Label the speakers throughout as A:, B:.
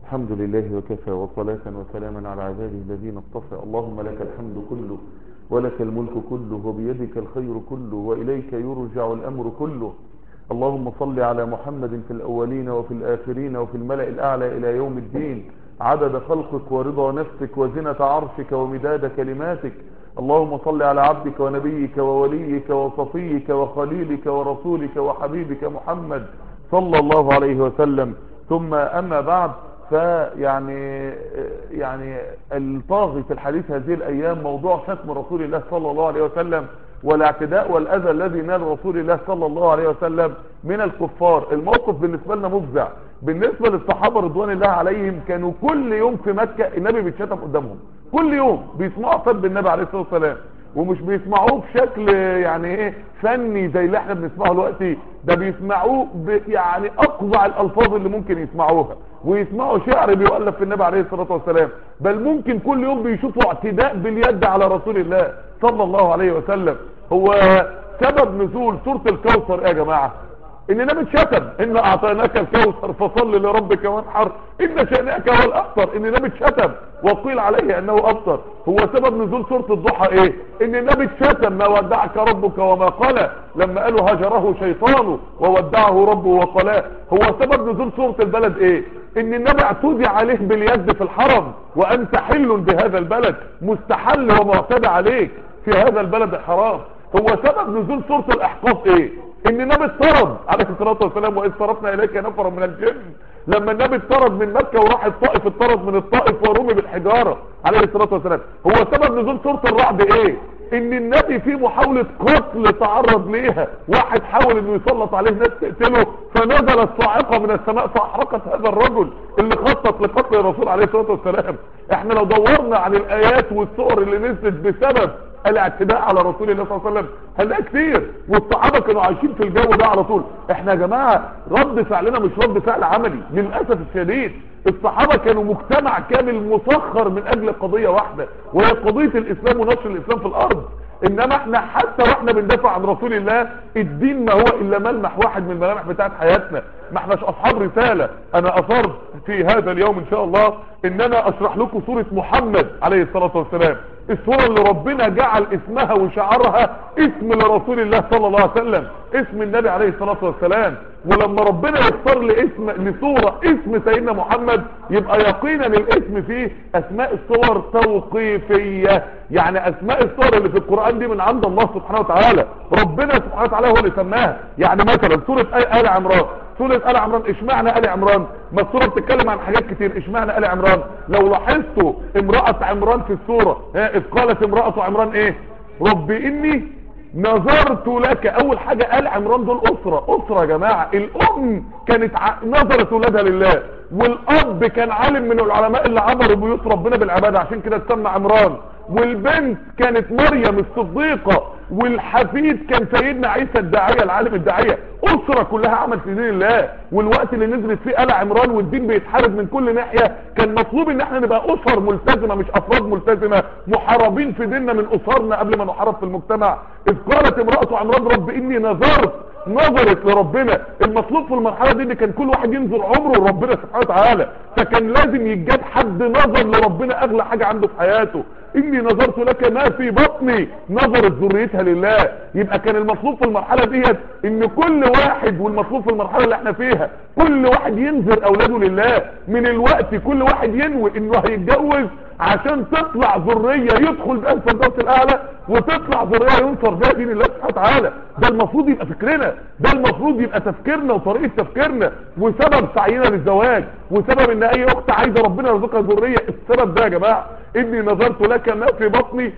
A: الحمد لله وكفى وصلاة وسلاما على عباده الذين اصطفى اللهم لك الحمد كله ولك الملك كله وبيدك الخير كله وإليك يرجع الأمر كله اللهم صل على محمد في الأولين وفي الآخرين وفي الملأ الأعلى إلى يوم الدين عدد خلقك ورضا نفسك وزنة عرشك ومداد كلماتك اللهم صل على عبدك ونبيك ووليك وصفيك وخليلك ورسولك وحبيبك محمد صلى الله عليه وسلم ثم أما بعد فيعني يعني الطاغي في الحديث هذه الأيام موضوع شتم رسول الله صلى الله عليه وسلم والاعتداء والأذى الذي نال رسول الله صلى الله عليه وسلم من الكفار الموقف بالنسبة لنا مفزع بالنسبة للصحابة رضوان الله عليهم كانوا كل يوم في مكة النبي بيتشتم قدامهم كل يوم بيسمعوا سب النبي عليه الصلاة والسلام ومش بيسمعوه بشكل يعني ايه فني زي اللي احنا بنسمعه دلوقتي ده بيسمعوه يعني اقضع الالفاظ اللي ممكن يسمعوها ويسمعوا شعر بيؤلف في النبي عليه الصلاة والسلام بل ممكن كل يوم بيشوفوا اعتداء باليد على رسول الله صلى الله عليه وسلم هو سبب نزول سورة الكوثر يا جماعة ان النبي اتشتم ان اعطيناك الكوثر فصل لربك وانحر ان شانئك هو الاخطر ان النبي اتشتم وقيل عليه انه ابطر هو سبب نزول سورة الضحى ايه ان النبي اتشتم ما ودعك ربك وما قلى لما قالوا هجره شيطانه وودعه ربه وقلاه هو سبب نزول سورة البلد ايه ان النبي اعتدي عليه باليد في الحرم وانت حل بهذا البلد مستحل ومعتدى عليك في هذا البلد الحرام هو سبب نزول سورة الاحقاف ايه ان النبي اضطرد عليه الصلاة والسلام واذ صرفنا اليك نفرا من الجن لما النبي اضطرد من مكة وراح الطائف اضطرد من الطائف ورمي بالحجارة عليه الصلاة والسلام هو سبب نزول سورة الرعد ايه ان النبي في محاولة قتل تعرض ليها واحد حاول انه يسلط عليه ناس تقتله فنزلت صاعقة من السماء فاحرقت هذا الرجل اللي خطط لقتل الرسول عليه الصلاة والسلام احنا لو دورنا عن الايات والصور اللي نزلت بسبب الاعتداء على رسول الله صلى الله عليه وسلم هنلاقي كتير والصحابة كانوا عايشين في الجو ده على طول احنا يا جماعة رد فعلنا مش رد فعل عملي للأسف الشديد الصحابة كانوا مجتمع كامل مسخر من اجل قضية واحدة وهي قضية الاسلام ونشر الاسلام في الارض انما احنا حتى واحنا بندافع عن رسول الله الدين ما هو الا ملمح واحد من الملامح بتاعت حياتنا ما احناش اصحاب رسالة انا اصرت في هذا اليوم ان شاء الله ان انا اشرح لكم سورة محمد عليه الصلاة والسلام السورة اللي ربنا جعل اسمها وشعارها اسم لرسول الله صلى الله عليه وسلم اسم النبي عليه الصلاة والسلام ولما ربنا يختار لاسم لسورة اسم سيدنا محمد يبقى يقينا الاسم فيه اسماء الصور توقيفية يعني اسماء الصور اللي في القرآن دي من عند الله سبحانه وتعالى ربنا سبحانه وتعالى هو اللي سماها يعني مثلا سورة آل عمران سورة آل عمران اشمعنى آل عمران ما السورة بتتكلم عن حاجات كتير اشمعنى آل عمران لو لاحظتوا امرأة عمران في السورة اذ قالت امرأة عمران ايه رب اني نظرت لك اول حاجة آل عمران دول اسرة اسرة يا جماعة الام كانت ع... نظرت ولادها لله والاب كان عالم من العلماء اللي عبروا بيوت ربنا بالعبادة عشان كده اتسمى عمران والبنت كانت مريم الصديقة والحفيد كان سيدنا عيسى الداعية العالم الداعية اسرة كلها عمل في دين الله والوقت اللي نزلت فيه آل عمران والدين بيتحارب من كل ناحية كان مطلوب ان احنا نبقى اسر ملتزمة مش افراد ملتزمة محاربين في ديننا من اسرنا قبل ما نحارب في المجتمع اذ قالت امرأة عمران رب اني نظرت نظرت لربنا المطلوب في المرحلة دي ان كان كل واحد ينظر عمره لربنا سبحانه وتعالى فكان لازم يتجاب حد نظر لربنا اغلى حاجة عنده في حياته اني نظرت لك ما في بطني نظرت ذريتها لله يبقى كان المطلوب في المرحلة ديت ان كل واحد والمطلوب في المرحلة اللي احنا فيها كل واحد ينذر اولاده لله من الوقت كل واحد ينوي انه هيتجوز عشان تطلع ذرية يدخل بها الفردوس الاعلى وتطلع ذرية ينصر بها دين الله سبحانه وتعالى ده المفروض يبقى فكرنا ده المفروض يبقى تفكيرنا وطريقة تفكيرنا وسبب سعينا للزواج وسبب ان اي اخت عايزة ربنا يرزقها ذرية السبب ده يا جماعة اني نظرت لك ما في بطني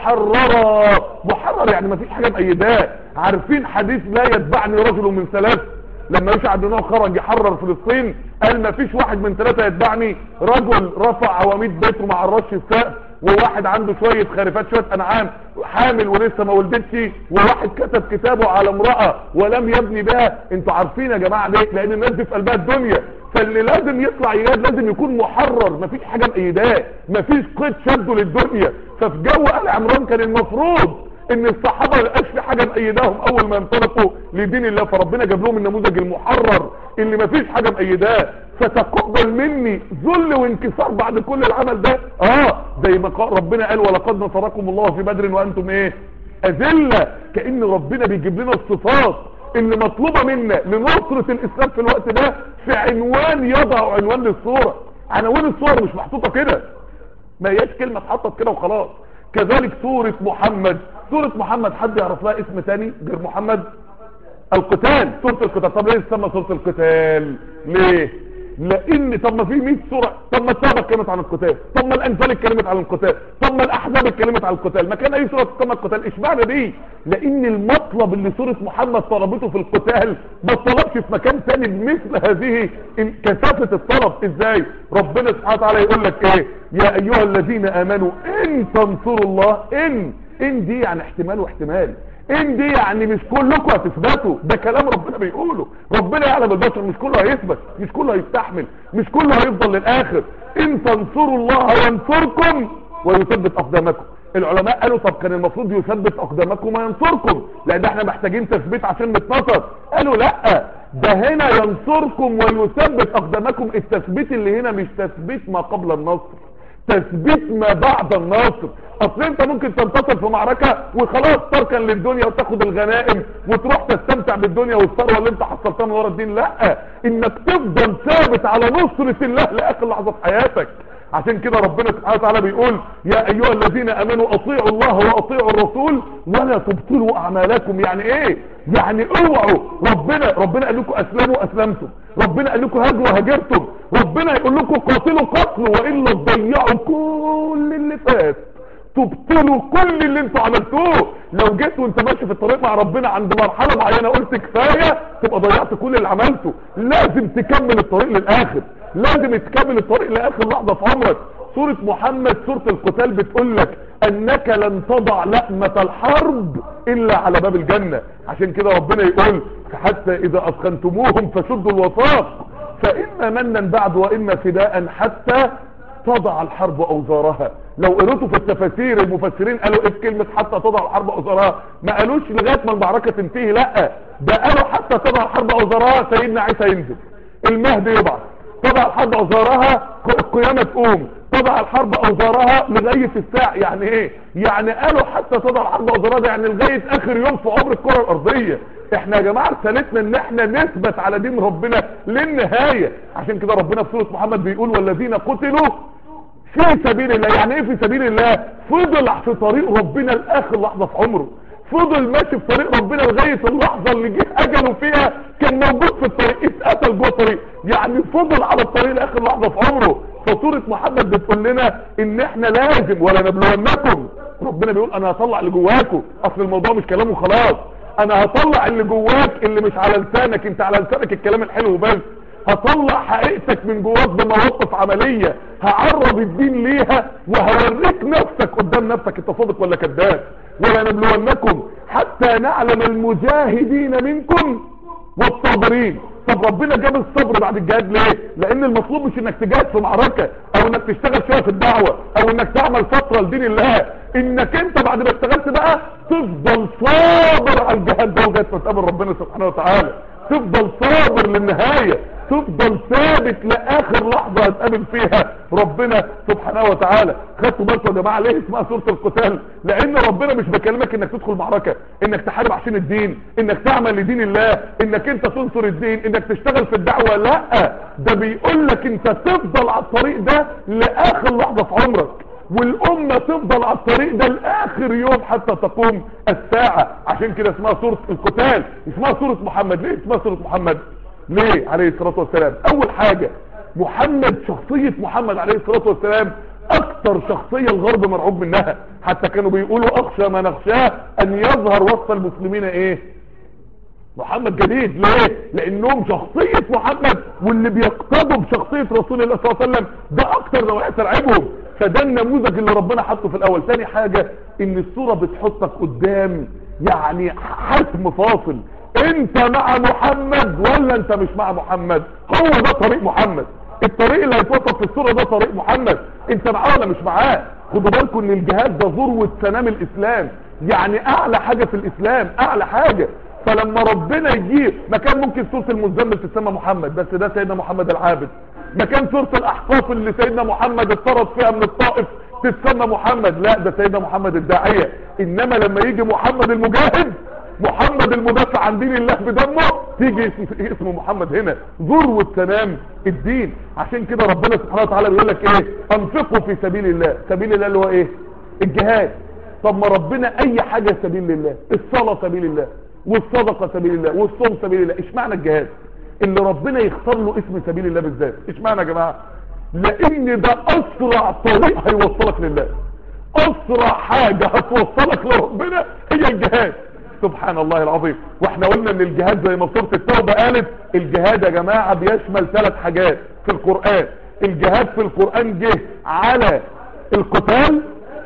A: محررة محرر يعني ما فيش حاجة مأيداه عارفين حديث لا يتبعني رجل من ثلاث لما يشع بن نوح خرج يحرر فلسطين قال ما فيش واحد من ثلاثة يتبعني رجل رفع عواميد بيته مع الرش السقف وواحد عنده شوية خريفات شوية انعام حامل ولسه ما ولدتش وواحد كتب كتابه على امرأة ولم يبني بها انتوا عارفين يا جماعة ليه لان الناس دي في قلبها الدنيا فاللي لازم يطلع يجاد لازم يكون محرر مفيش حاجة مأيداه مفيش قيد شده للدنيا ففي جو آل عمران كان المفروض ان الصحابة ملقاش في حاجة مأيداهم اول ما انطلقوا لدين الله فربنا جاب لهم النموذج المحرر اللي مفيش حاجة مأيداه ستقبل مني ذل وانكسار بعد كل العمل ده اه زي ما قال ربنا قال ولقد نصركم الله في بدر وانتم ايه اذله كان ربنا بيجيب لنا الصفات اللي مطلوبه منا لنصره الاسلام في الوقت ده في عنوان يضع عنوان للصوره عناوين الصور مش محطوطه كده ما هياش كلمه اتحطت كده وخلاص كذلك سوره محمد سوره محمد حد يعرف لها اسم تاني غير محمد القتال سورة القتال طب ليه تسمى سورة القتال ليه لان طب ما في 100 سورة طب ما التوبة اتكلمت عن القتال طب ما الانفال اتكلمت عن القتال طب ما الاحزاب اتكلمت عن القتال ما كان اي سورة تسمى القتال اشمعنى دي لان المطلب اللي سورة محمد طلبته في القتال ما طلبش في مكان تاني بمثل هذه كثافة الطلب ازاي ربنا سبحانه وتعالى يقول لك ايه يا ايها الذين امنوا ان تنصروا الله ان ان دي يعني احتمال واحتمال ان دي يعني مش كلكم هتثبتوا ده كلام ربنا بيقوله ربنا يعلم البشر مش كله هيثبت مش كله هيستحمل مش كله هيفضل للاخر ان تنصروا الله ينصركم ويثبت اقدامكم العلماء قالوا طب كان المفروض يثبت اقدامكم وينصركم لان احنا محتاجين تثبيت عشان نتنصر قالوا لا ده هنا ينصركم ويثبت اقدامكم التثبيت اللي هنا مش تثبيت ما قبل النصر تثبيت ما بعد النصر اصل انت ممكن تنتصر في معركة وخلاص تركا للدنيا وتاخد الغنائم وتروح تستمتع بالدنيا والثروة اللي انت حصلتها من ورا الدين لا انك تفضل ثابت على نصرة الله لاخر لحظة في حياتك عشان كده ربنا سبحانه وتعالى بيقول يا ايها الذين امنوا اطيعوا الله واطيعوا الرسول ولا تبطلوا اعمالكم يعني ايه يعني اوعوا ربنا ربنا قال لكم اسلموا اسلمتم ربنا قال لكم هاجروا هاجرتم ربنا يقول لكم قاتلوا قتلوا والا تضيعوا كل اللي فات تبطلوا كل اللي انتوا عملتوه لو جيت وانت ماشي في الطريق مع ربنا عند مرحله معينه قلت كفايه تبقى ضيعت كل اللي عملته لازم تكمل الطريق للاخر لازم تكمل الطريق لاخر لحظه في عمرك سوره محمد سوره القتال بتقول لك انك لن تضع لأمة الحرب الا على باب الجنه عشان كده ربنا يقول حتى اذا اثخنتموهم فشدوا الوثاق فاما منا بعد واما فداء حتى تضع الحرب اوزارها لو قريتوا في التفاسير المفسرين قالوا ايه كلمة حتى تضع الحرب اوزارها ما قالوش لغاية ما المعركة تنتهي لا ده قالوا حتى تضع الحرب اوزارها سيدنا عيسى ينزل المهدي يبعث تضع الحرب اوزارها القيامة تقوم تضع الحرب اوزارها لغاية الساعة يعني ايه يعني قالوا حتى تضع الحرب اوزارها ده يعني لغاية اخر يوم في عمر الكرة الارضية احنا يا جماعة رسالتنا ان احنا نثبت على دين ربنا للنهاية عشان كده ربنا في سورة محمد بيقول والذين قتلوا في سبيل الله يعني ايه في سبيل الله فضل في طريق ربنا لاخر لحظة في عمره فضل ماشي في طريق ربنا لغاية اللحظة اللي جه اجله فيها كان موجود في الطريق اتقتل جوه الطريق يعني فضل على الطريق لاخر لحظة في عمره فسورة محمد بتقول لنا ان احنا لازم ولا نبلونكم ربنا بيقول انا هطلع اللي جواكم اصل الموضوع مش كلامه خلاص انا هطلع اللي جواك اللي مش على لسانك انت على لسانك الكلام الحلو بس هطلع حقيقتك من جواك بمواقف عملية هعرض الدين ليها وهوريك نفسك قدام نفسك انت صادق ولا كذاب ولا نبلونكم حتى نعلم المجاهدين منكم والصابرين طب ربنا جاب الصبر بعد الجهاد ليه لان المطلوب مش انك تجاهد في معركة او انك تشتغل شوية في الدعوة او انك تعمل فترة لدين الله انك انت بعد ما اشتغلت بقى تفضل صابر على الجهاد ده لغايه ما تقابل ربنا سبحانه وتعالى تفضل صابر للنهاية تفضل ثابت لاخر لحظة هتقابل فيها ربنا سبحانه وتعالى خدتوا بالكم يا جماعة ليه اسمها سورة القتال لان ربنا مش بكلمك انك تدخل معركة انك تحارب عشان الدين انك تعمل لدين الله انك انت تنصر الدين انك تشتغل في الدعوة لا ده بيقول لك انت تفضل على الطريق ده لاخر لحظة في عمرك والامة تفضل على الطريق ده لاخر يوم حتى تقوم الساعة عشان كده اسمها سورة القتال اسمها سورة محمد ليه اسمها سورة محمد ليه عليه الصلاة والسلام اول حاجة محمد شخصية محمد عليه الصلاة والسلام اكتر شخصية الغرب مرعوب منها حتى كانوا بيقولوا اخشى ما نخشاه ان يظهر وسط المسلمين ايه محمد جديد ليه لانهم شخصية محمد واللي بيقتضوا بشخصية رسول الله صلى الله عليه وسلم ده اكتر نوعية ترعبهم فده النموذج اللي ربنا حطه في الاول تاني حاجة ان الصورة بتحطك قدام يعني حسم فاصل انت مع محمد ولا انت مش مع محمد هو ده طريق محمد الطريق اللي هيتوصف في الصورة ده طريق محمد انت معاه ولا مش معاه خدوا بالكم ان الجهاد ده ذروة سنام الاسلام يعني اعلى حاجة في الاسلام اعلى حاجة فلما ربنا يجيب ما كان ممكن سورة المزمل تسمى محمد بس ده سيدنا محمد العابد مكان سورة الاحقاف اللي سيدنا محمد افترض فيها من الطائف تتسمى محمد لا ده سيدنا محمد الداعية انما لما يجي محمد المجاهد محمد المدافع عن دين الله بدمه تيجي اسم- اسمه محمد هنا ذروة سلام الدين عشان كده ربنا سبحانه وتعالى بيقول لك ايه انفقوا في سبيل الله سبيل الله اللي هو ايه الجهاد طب ما ربنا اي حاجة سبيل لله الصلاة سبيل الله والصدقة سبيل الله والصوم سبيل الله اشمعنى الجهاد اللي ربنا يختار له اسم سبيل الله بالذات اشمعنى يا جماعة لان ده اسرع طريق هيوصلك لله اسرع حاجة هتوصلك لربنا هي الجهاد سبحان الله العظيم واحنا قلنا ان الجهاد زي ما سورة التوبة قالت الجهاد يا جماعة بيشمل ثلاث حاجات في القرآن الجهاد في القرآن جه على القتال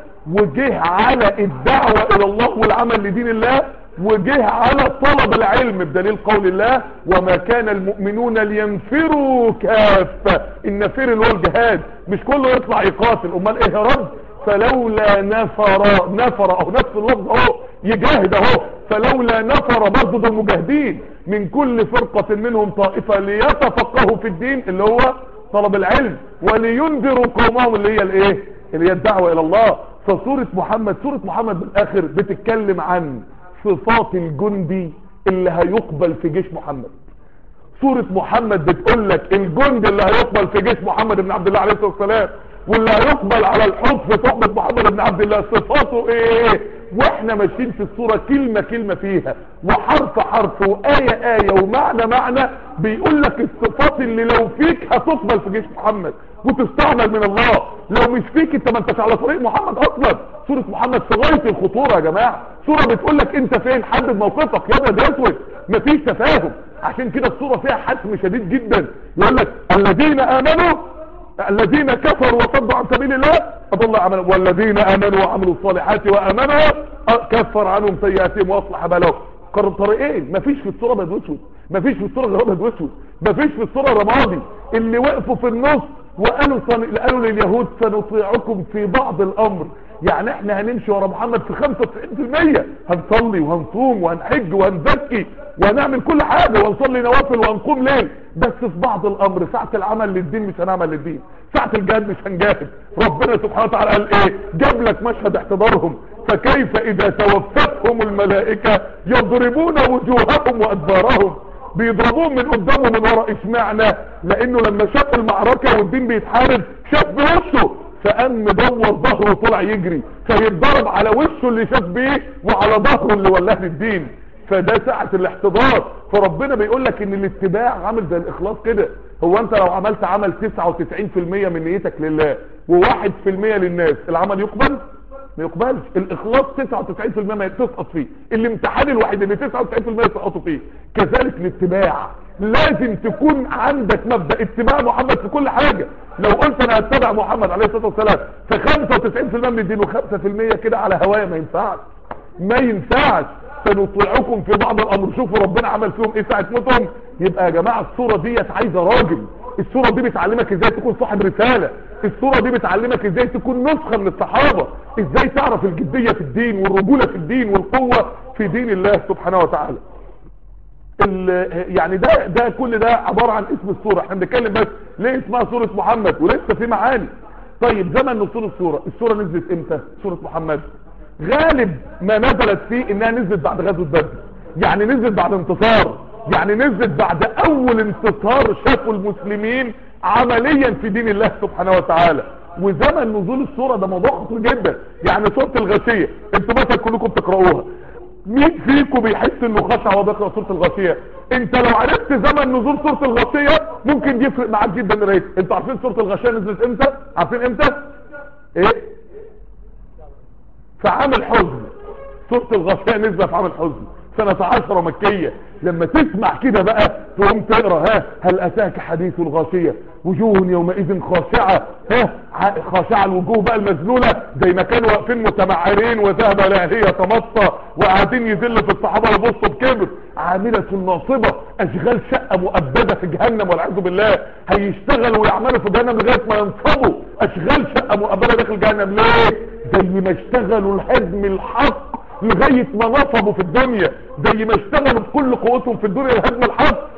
A: وجه على الدعوة الى الله والعمل لدين الله وجه على طلب العلم بدليل قول الله وما كان المؤمنون لينفروا كافة النفير اللي هو الجهاد مش كله يطلع يقاتل امال ايه يا رب فلولا نفر نفر او نفس اللفظ اهو يجاهد اهو فلولا نفر برضه دول مجاهدين من كل فرقة منهم طائفة ليتفقهوا في الدين اللي هو طلب العلم ولينذروا قومهم اللي هي الايه اللي هي الدعوة الى الله فسورة محمد سورة محمد بالاخر بتتكلم عن صفات الجندي اللي هيقبل في جيش محمد سورة محمد بتقول لك الجند اللي هيقبل في جيش محمد بن عبد الله عليه الصلاة والسلام واللي هيقبل على الحوض في صحبة محمد بن عبد الله صفاته ايه واحنا ماشيين في الصورة كلمة كلمة فيها وحرف حرف وآية آية ومعنى معنى بيقول لك الصفات اللي لو فيك هتقبل في جيش محمد وتستعمل من الله لو مش فيك انت ما انتش على طريق محمد اصلا سورة محمد في غاية الخطورة يا جماعة سورة بتقول لك انت فين حدد موقفك يا ابيض يا اسود مفيش تفاهم عشان كده الصورة فيها حسم شديد جدا يقول لك الذين امنوا الذين كفروا وصدوا عن سبيل الله اضل اعمالهم والذين امنوا وعملوا الصالحات وامنوا كفر عنهم سيئاتهم واصلح بالهم قرر طريقين مفيش في الصورة ابيض واسود مفيش في الصورة غير ابيض واسود مفيش في الصورة رمادي اللي وقفوا في النص وقالوا صن... قالوا لليهود سنطيعكم في بعض الامر يعني احنا هنمشي ورا محمد في 95% هنصلي وهنصوم وهنحج وهنزكي وهنعمل كل حاجة وهنصلي نوافل وهنقوم ليل بس في بعض الامر ساعة العمل للدين مش هنعمل للدين ساعة الجهاد مش هنجاهد ربنا سبحانه وتعالى قال ايه جاب لك مشهد احتضارهم فكيف اذا توفتهم الملائكة يضربون وجوههم وادبارهم بيضربوهم من قدام ومن ورا اشمعنى لانه لما شاف المعركة والدين بيتحارب شاف بوشه فقام مدور ظهره وطلع يجري فيتضرب على وشه اللي شاف بيه وعلى ظهره اللي ولاه الدين فده ساعة الاحتضار فربنا بيقول لك ان الاتباع عامل زي الاخلاص كده هو انت لو عملت عمل 99% من نيتك لله وواحد في المية للناس العمل يقبل ما يقبلش الاخلاص 99% ما تسقط فيه الامتحان الوحيد اللي 99% يسقطوا فيه كذلك الاتباع لازم تكون عندك مبدأ اتباع محمد في كل حاجة لو قلت انا هتبع محمد عليه الصلاة والسلام في 95% من الدين و5% كده على هواية ما ينفعش ما ينفعش سنطيعكم في بعض الامر شوفوا ربنا عمل فيهم ايه ساعة موتهم يبقى يا جماعة الصورة ديت عايزة راجل الصورة دي بتعلمك ازاي تكون صاحب رسالة الصورة دي بتعلمك ازاي تكون نسخة من الصحابة ازاي تعرف الجدية في الدين والرجولة في الدين والقوة في دين الله سبحانه وتعالى يعني ده ده كل ده عبارة عن اسم الصورة احنا بنتكلم بس ليه اسمها سورة محمد ولسه في معاني طيب زمن نزول الصورة الصورة نزلت امتى سورة محمد غالب ما نزلت فيه انها نزلت بعد غزوة بدر يعني نزلت بعد انتصار يعني نزلت بعد اول انتصار شافوا المسلمين عمليا في دين الله سبحانه وتعالى وزمن نزول السورة ده موضوع خطير جدا يعني سورة الغاشية انتوا مثلا كلكم بتقرأوها مين فيكم بيحس انه خشع وهو بيقرأ سورة الغاشية انت لو عرفت زمن نزول سورة الغاشية ممكن يفرق معاك جدا قرايتها انتوا عارفين سورة الغاشية نزلت امتى عارفين امتى ايه في عام الحزن سورة الغاشية نزلت في عام الحزن سنة عشرة مكية لما تسمع كده بقى تقوم تقرا ها هل اتاك حديث الغاشية وجوه يومئذ خاشعة ها خاشعة الوجوه بقى المذلولة زي ما كانوا واقفين متمعرين وذهب لا هي تمطى وقاعدين يذلوا في الصحابة يبصوا بكبر عاملة ناصبة اشغال شقة مؤبدة في جهنم والعياذ بالله هيشتغلوا ويعملوا في جهنم لغاية ما ينصبوا اشغال شقة مؤبدة داخل جهنم ليه زي ما اشتغلوا الهدم الحق لغاية ما نصبوا في الدنيا زي ما اشتغلوا بكل قوتهم في الدنيا لهدم الحق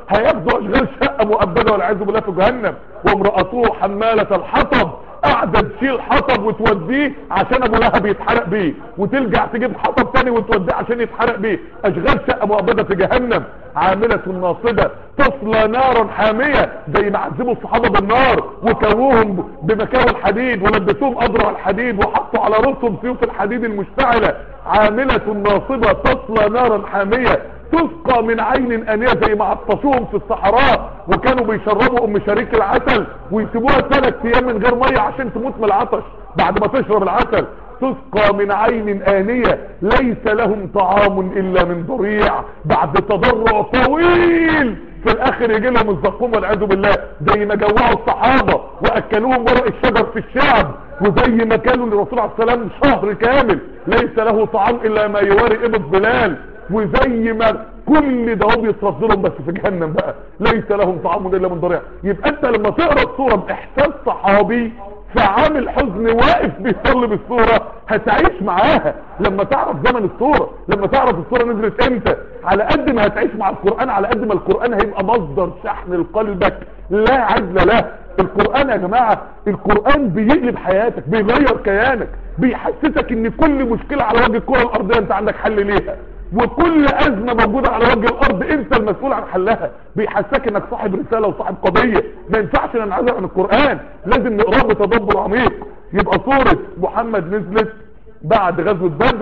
A: هياخدوا اشغال شقه مؤبده والعياذ بالله في جهنم وامراته حماله الحطب قاعده تشيل حطب وتوديه عشان ابو لهب يتحرق بيه وترجع تجيب حطب تاني وتوديه عشان يتحرق بيه اشغال شقه مؤبده في جهنم عامله ناصبه تصلى نارا حاميه زي ما عذبوا الصحابه بالنار وكووهم بمكاوى الحديد ولبسوهم اضرع الحديد وحطوا على رؤوسهم سيوف الحديد المشتعله عامله ناصبه تصلى نارا حاميه تسقى من عين انية زي ما عطشوهم في الصحراء وكانوا بيشربوا ام شريك العسل ويسيبوها ثلاث ايام من غير ميه عشان تموت من العطش بعد ما تشرب العسل تسقى من عين آنية ليس لهم طعام إلا من ضريع بعد تضرع طويل في الآخر يجي لهم الزقوم والعياذ بالله زي ما جوعوا الصحابة وأكلوهم ورق الشجر في الشعب وزي ما كانوا للرسول عليه السلام شهر كامل ليس له طعام إلا ما يواري إبط بلال وزي ما كل ده هم يتصدرهم بس في جهنم بقى ليس لهم طعام الا من ضريع يبقى انت لما تقرا الصوره باحساس صحابي فعامل حزن واقف بيصلي بالصوره هتعيش معاها لما تعرف زمن الصوره لما تعرف الصوره نزلت امتى على قد ما هتعيش مع القران على قد ما القران هيبقى مصدر شحن لقلبك لا عزل له القرآن يا جماعة القرآن بيقلب حياتك بيغير كيانك بيحسسك ان كل مشكلة على وجه الكرة الارضية انت عندك حل ليها وكل ازمة موجودة على وجه الارض انت المسؤول عن حلها بيحسسك انك صاحب رسالة وصاحب قضية ما ينفعش ننعزل عن القرآن لازم نقراه بتدبر عميق يبقى صورة محمد نزلت بعد غزوة بدر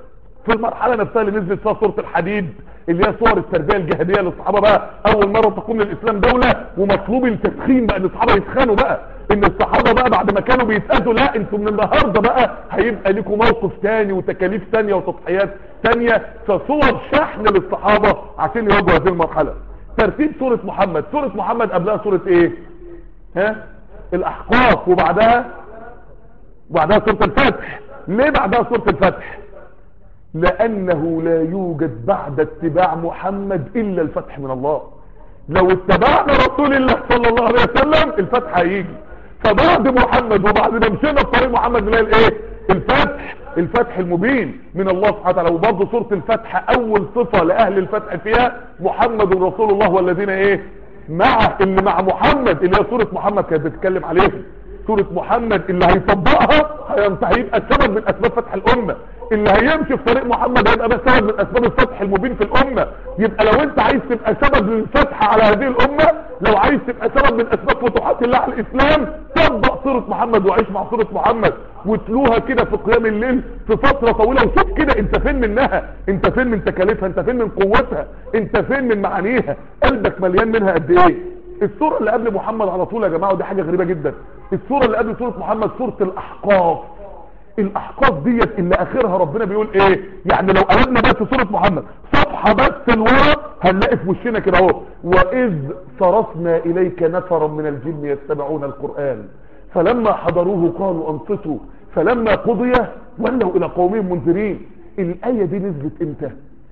A: في المرحلة نفسها اللي نزلت فيها صورة الحديد اللي هي صور التربية الجهادية للصحابة بقى اول مرة تقوم للاسلام دولة ومطلوب التسخين بقى ان الصحابة يتخانوا بقى ان الصحابة بقى بعد ما كانوا بيتأذوا لا انتوا من النهاردة بقى هيبقى لكم موقف تاني وتكاليف تانية وتضحيات تانية فصور شحن للصحابة عشان يواجهوا هذه المرحلة ترتيب سورة محمد سورة محمد قبلها سورة ايه ها الاحقاف وبعدها وبعدها سورة الفتح ليه بعدها سورة الفتح لانه لا يوجد بعد اتباع محمد الا الفتح من الله لو اتبعنا رسول الله صلى الله عليه وسلم الفتح هيجي فبعد محمد وبعد ما مشينا بطريق محمد نلاقي الايه الفتح الفتح المبين من الله سبحانه وتعالى وبرضه سوره الفتح اول صفه لاهل الفتح فيها محمد رسول الله والذين ايه معه اللي مع محمد اللي هي سوره محمد كانت بتتكلم عليهم سوره محمد اللي هيطبقها هيبقى سبب من اسباب فتح الامه اللي هيمشي في طريق محمد هيبقى ده سبب من اسباب الفتح المبين في الامه يبقى لو انت عايز تبقى سبب للفتح على هذه الامه لو عايز تبقى سبب من اسباب فتوحات الله على الاسلام طبق سوره محمد وعيش مع سوره محمد وتلوها كده في قيام الليل في فتره طويله وشوف كده انت فين منها انت فين من تكاليفها انت فين من قوتها انت فين من معانيها قلبك مليان منها قد ايه السوره اللي قبل محمد على طول يا جماعه ودي حاجه غريبه جدا السوره اللي قبل سوره محمد سوره الاحقاف الاحقاف ديت اللي اخرها ربنا بيقول ايه يعني لو قلبنا بس سوره محمد صفحه بس الورا هنلاقي في وشنا كده اهو واذ صرفنا اليك نفرا من الجن يتبعون القران فلما حضروه قالوا انصتوا فلما قضي ولوا الى قومهم منذرين الايه دي نزلت امتى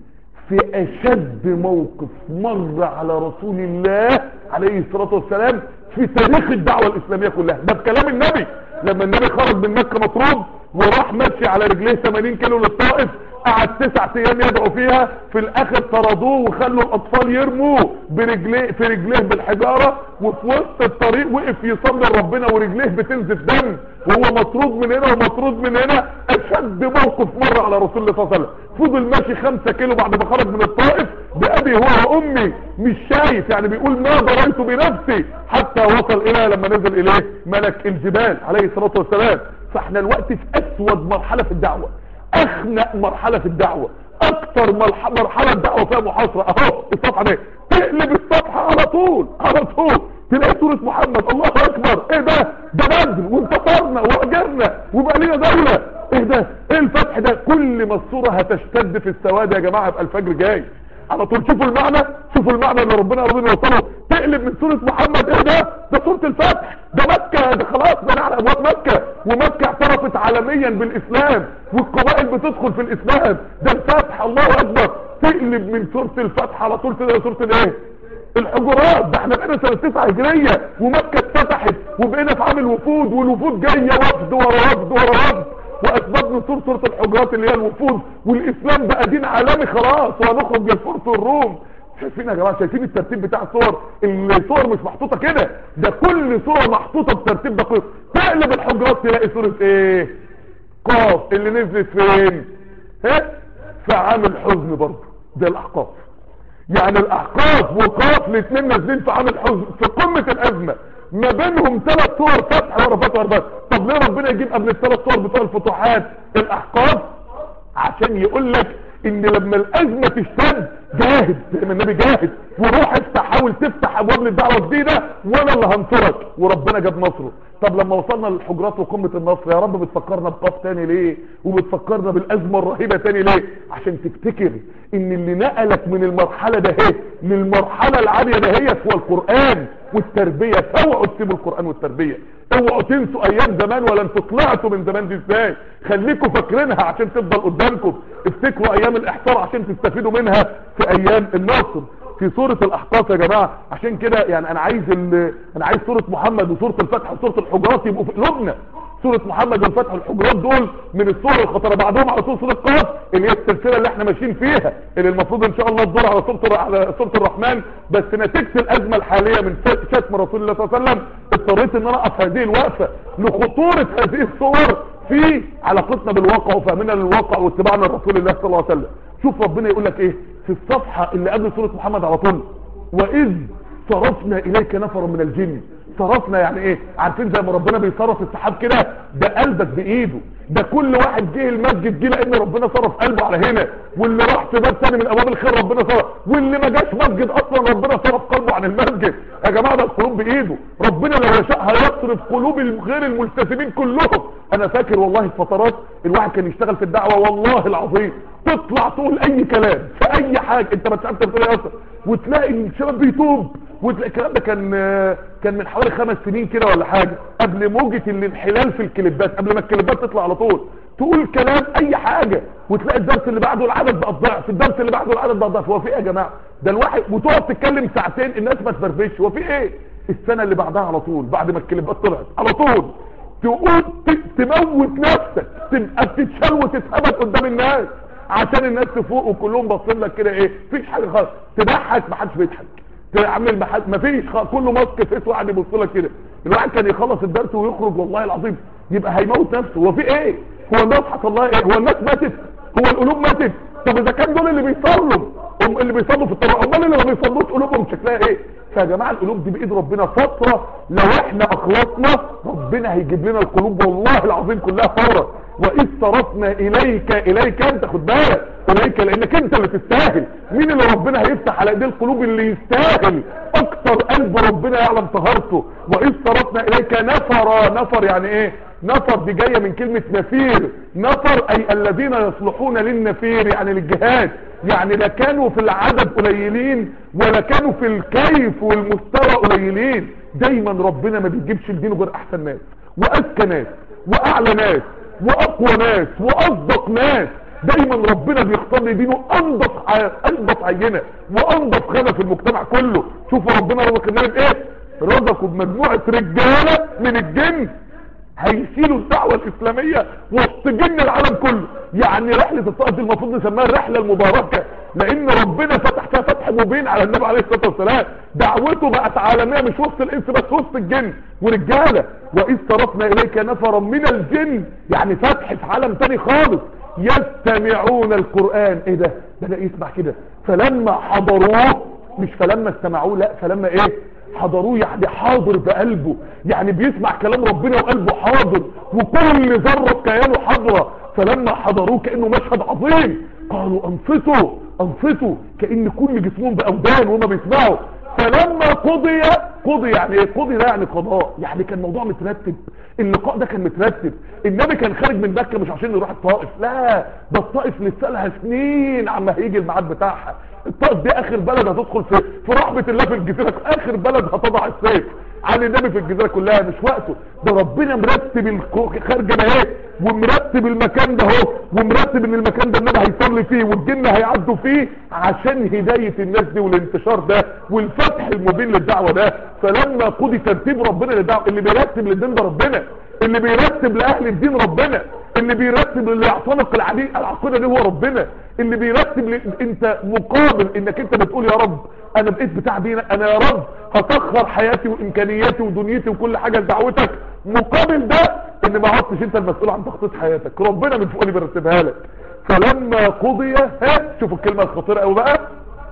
A: في اشد موقف مر على رسول الله عليه الصلاه والسلام في تاريخ الدعوه الاسلاميه كلها ده بكلام النبي لما النبي خرج من مكه مطرود وراح ماشي على رجليه 80 كيلو للطائف قعد تسع ايام يدعو فيها في الاخر طردوه وخلوا الاطفال يرموا برجليه في رجليه بالحجاره وفي وسط الطريق وقف يصلي لربنا ورجليه بتنزف دم وهو مطرود من هنا ومطرود من هنا اشد موقف مر على رسول الله صلى الله عليه وسلم فضل ماشي خمسة كيلو بعد ما خرج من الطائف بابي هو وامي مش شايف يعني بيقول ما ضريت بنفسي حتى وصل الى لما نزل اليه ملك الجبال عليه الصلاه والسلام فاحنا الوقت في اسود مرحله في الدعوه اخنق مرحلة في الدعوة اكتر مرحلة الدعوة فيها محاصرة اهو الصفحة دي تقلب الصفحة على طول على طول تلاقي سورة محمد الله اكبر ايه ده ده بدر وانتصرنا واجرنا وبقى لنا دولة ايه ده ايه الفتح ده كل ما الصورة هتشتد في السواد يا جماعة يبقى الفجر جاي على طول شوفوا المعنى شوفوا المعنى اللي ربنا ربنا يوصله تقلب من سورة محمد ايه ده ده سورة الفتح ده مكة ده خلاص ده على ابواب مكة ومكة اعترفت عالميا بالاسلام والقبائل بتدخل في الاسلام ده الفتح الله اكبر تقلب من سورة الفتح على طول تلاقي سورة الايه الحجرات ده احنا بقينا سنة 9 هجرية ومكة اتفتحت وبقينا في عامل وفود والوفود جاية وفد ورا وفد ورا وفد واسباب نصور سورة الحجرات اللي هي الوفود والاسلام بقى دين عالمي خلاص وهنخرج من الفرس والروم شايفين يا جماعه شايفين الترتيب بتاع الصور الصور مش محطوطه كده ده كل صوره محطوطه بترتيب دقيق تقلب الحجرات تلاقي صوره ايه قاف اللي نزلت فين ها في عام الحزن برضه ده الاحقاف يعني الاحقاف وقاف الاثنين نازلين في عام الحزن في قمه الازمه ما بينهم ثلاث صور فتح ورا فتح ورا فتح طب ليه ربنا يجيب قبل الثلاث صور بتوع الفتوحات الاحقاف عشان يقول لك ان لما الازمه تشتد جاهد زي ما النبي جاهد وروح افتح حاول تفتح ابواب للدعوه جديده وانا اللي هنصرك وربنا جاب نصره طب لما وصلنا للحجرات وقمه النصر يا رب بتفكرنا بقاف تاني ليه وبتفكرنا بالازمه الرهيبه تاني ليه عشان تفتكر ان اللي نقلك من المرحله ده هي للمرحله العاليه ده هي هو القران والتربيه اوعوا تسيبوا القران والتربيه اوعوا تنسوا ايام زمان ولا انتوا طلعتوا من زمان دي ازاي خليكم فاكرينها عشان تفضل قدامكم افتكروا ايام الاحصار عشان تستفيدوا منها في ايام النصر في سورة الاحقاف يا جماعة عشان كده يعني انا عايز انا عايز سورة محمد وسورة الفتح وسورة الحجرات يبقوا في قلوبنا سورة محمد والفتح والحجرات دول من السور الخطرة بعدهم على طول سورة قاف اللي هي السلسلة اللي احنا ماشيين فيها اللي المفروض ان شاء الله تدور على سورة على سورة الرحمن بس نتيجة الازمة الحالية من شتم رسول الله صلى الله عليه وسلم اضطريت ان انا اقف هذه الوقفة لخطورة هذه الصور في علاقتنا بالواقع وفهمنا للواقع واتباعنا لرسول الله صلى الله عليه وسلم شوف ربنا يقول لك ايه في الصفحة اللي قبل سورة محمد على طول واذ صرفنا اليك نفر من الجن صرفنا يعني ايه عارفين زي ما ربنا بيصرف السحاب كده ده قلبك بايده ده كل واحد جه المسجد جه لان ربنا صرف قلبه على هنا واللي راح في باب ثاني من ابواب الخير ربنا صرف واللي ما جاش مسجد اصلا ربنا صرف قلبه عن المسجد يا جماعه ده القلوب بايده ربنا لو يشاء هيصرف قلوب غير الملتزمين كلهم انا فاكر والله في فترات الواحد كان يشتغل في الدعوه والله العظيم تطلع تقول اي كلام في اي حاجه انت ما تعرفش بتقول ايه اصلا وتلاقي الشباب بيتوب وتلاقي الكلام ده كان كان من حوالي خمس سنين كده ولا حاجه قبل موجه الانحلال في الكليبات قبل ما الكليبات تطلع على طول تقول كلام اي حاجه وتلاقي الدرس اللي بعده العدد بقى ضعف الدرس اللي بعده العدد بقى ضعف هو في ايه يا جماعه ده الواحد وتقعد تتكلم ساعتين الناس ما تفرفش هو في ايه السنه اللي بعدها على طول بعد ما الكليبات طلعت على طول تقول تموت نفسك تبقى بتتشال وتتهبط قدام الناس عشان الناس تفوق وكلهم باصين لك كده ايه مفيش حاجه خالص تضحك ما حدش بيضحك تعمل محل مفيش كله ماسك فيس واحد يبص لك كده الواحد كان يخلص الدرس ويخرج والله العظيم يبقى هيموت نفسه هو في ايه هو الناس حصل لها ايه هو الناس ماتت هو القلوب ماتت طب اذا كان دول اللي بيصلوا هم اللي بيصلوا في الطريق امال اللي ما بيصلوش قلوبهم شكلها ايه فيا جماعه القلوب دي بايد ربنا فتره لو احنا اخلصنا ربنا هيجيب لنا القلوب والله العظيم كلها فورا واذ صرفنا اليك اليك انت خد بالك اليك لانك انت اللي تستاهل مين اللي ربنا هيفتح على ايديه القلوب اللي يستاهل اكتر قلب ربنا يعلم طهارته واذ صرفنا اليك نفر نفر يعني ايه نفر دي جايه من كلمه نفير نفر اي الذين يصلحون للنفير يعني للجهاد يعني لا كانوا في العدد قليلين ولا كانوا في الكيف والمستوى قليلين دايما ربنا ما بيجيبش لدينه غير احسن ناس واذكى ناس واعلى ناس واقوى ناس واصدق ناس دايما ربنا بيختار لدينه انضف انضف عينه وانضف خانه في المجتمع كله شوفوا ربنا رزق النبي بايه رزقوا بمجموعه رجاله من الجن هيشيلوا الدعوة الاسلامية وسط جن العالم كله يعني رحلة الطائف دي المفروض نسميها الرحلة المباركة لان ربنا فتح فيها فتح مبين على النبي عليه الصلاة والسلام دعوته بقت عالمية مش وسط الانس بس وسط الجن ورجالة واذ صرفنا اليك نفرا من الجن يعني فتح في عالم تاني خالص يستمعون القرآن ايه ده بدأ يسمع كده فلما حضروه مش فلما استمعوه لا فلما ايه حضروه يعني حاضر بقلبه يعني بيسمع كلام ربنا وقلبه حاضر وكل ذرة كيانه حاضرة فلما حضروه كأنه مشهد عظيم قالوا انصتوا انصتوا كأن كل جسمهم بأودان وهما بيسمعوا فلما قضي قضي يعني ايه قضي ده يعني قضاء يعني كان موضوع مترتب اللقاء ده كان مترتب النبي كان خارج من مكة مش عشان يروح الطائف لا ده الطائف لسه لها سنين عما هيجي الميعاد بتاعها الطائف دي اخر بلد هتدخل في في رحمة الله في الجزيرة اخر بلد هتضع السيف على النبي في الجزيرة كلها مش وقته ده ربنا مرتب الخارجة ده اهي ومرتب المكان ده اهو ومرتب ان المكان ده النبي هيصلي فيه والجن هيعدوا فيه عشان هداية الناس دي والانتشار ده والفتح المبين للدعوة ده فلما قضي ترتيب ربنا للدعوة اللي بيرتب للدين ده ربنا اللي بيرتب لاهل الدين ربنا اللي بيرتب اللي يعتنق العدي- العقيده دي هو ربنا اللي بيرتب ل... انت مقابل انك انت بتقول يا رب انا بقيت بتاع دينك انا يا رب هسخر حياتي وامكانياتي ودنيتي وكل حاجه لدعوتك مقابل ده ان ما عدتش انت المسؤول عن تخطيط حياتك ربنا من فوق اللي بيرتبها لك فلما قضي ها شوفوا الكلمه الخطيره قوي بقى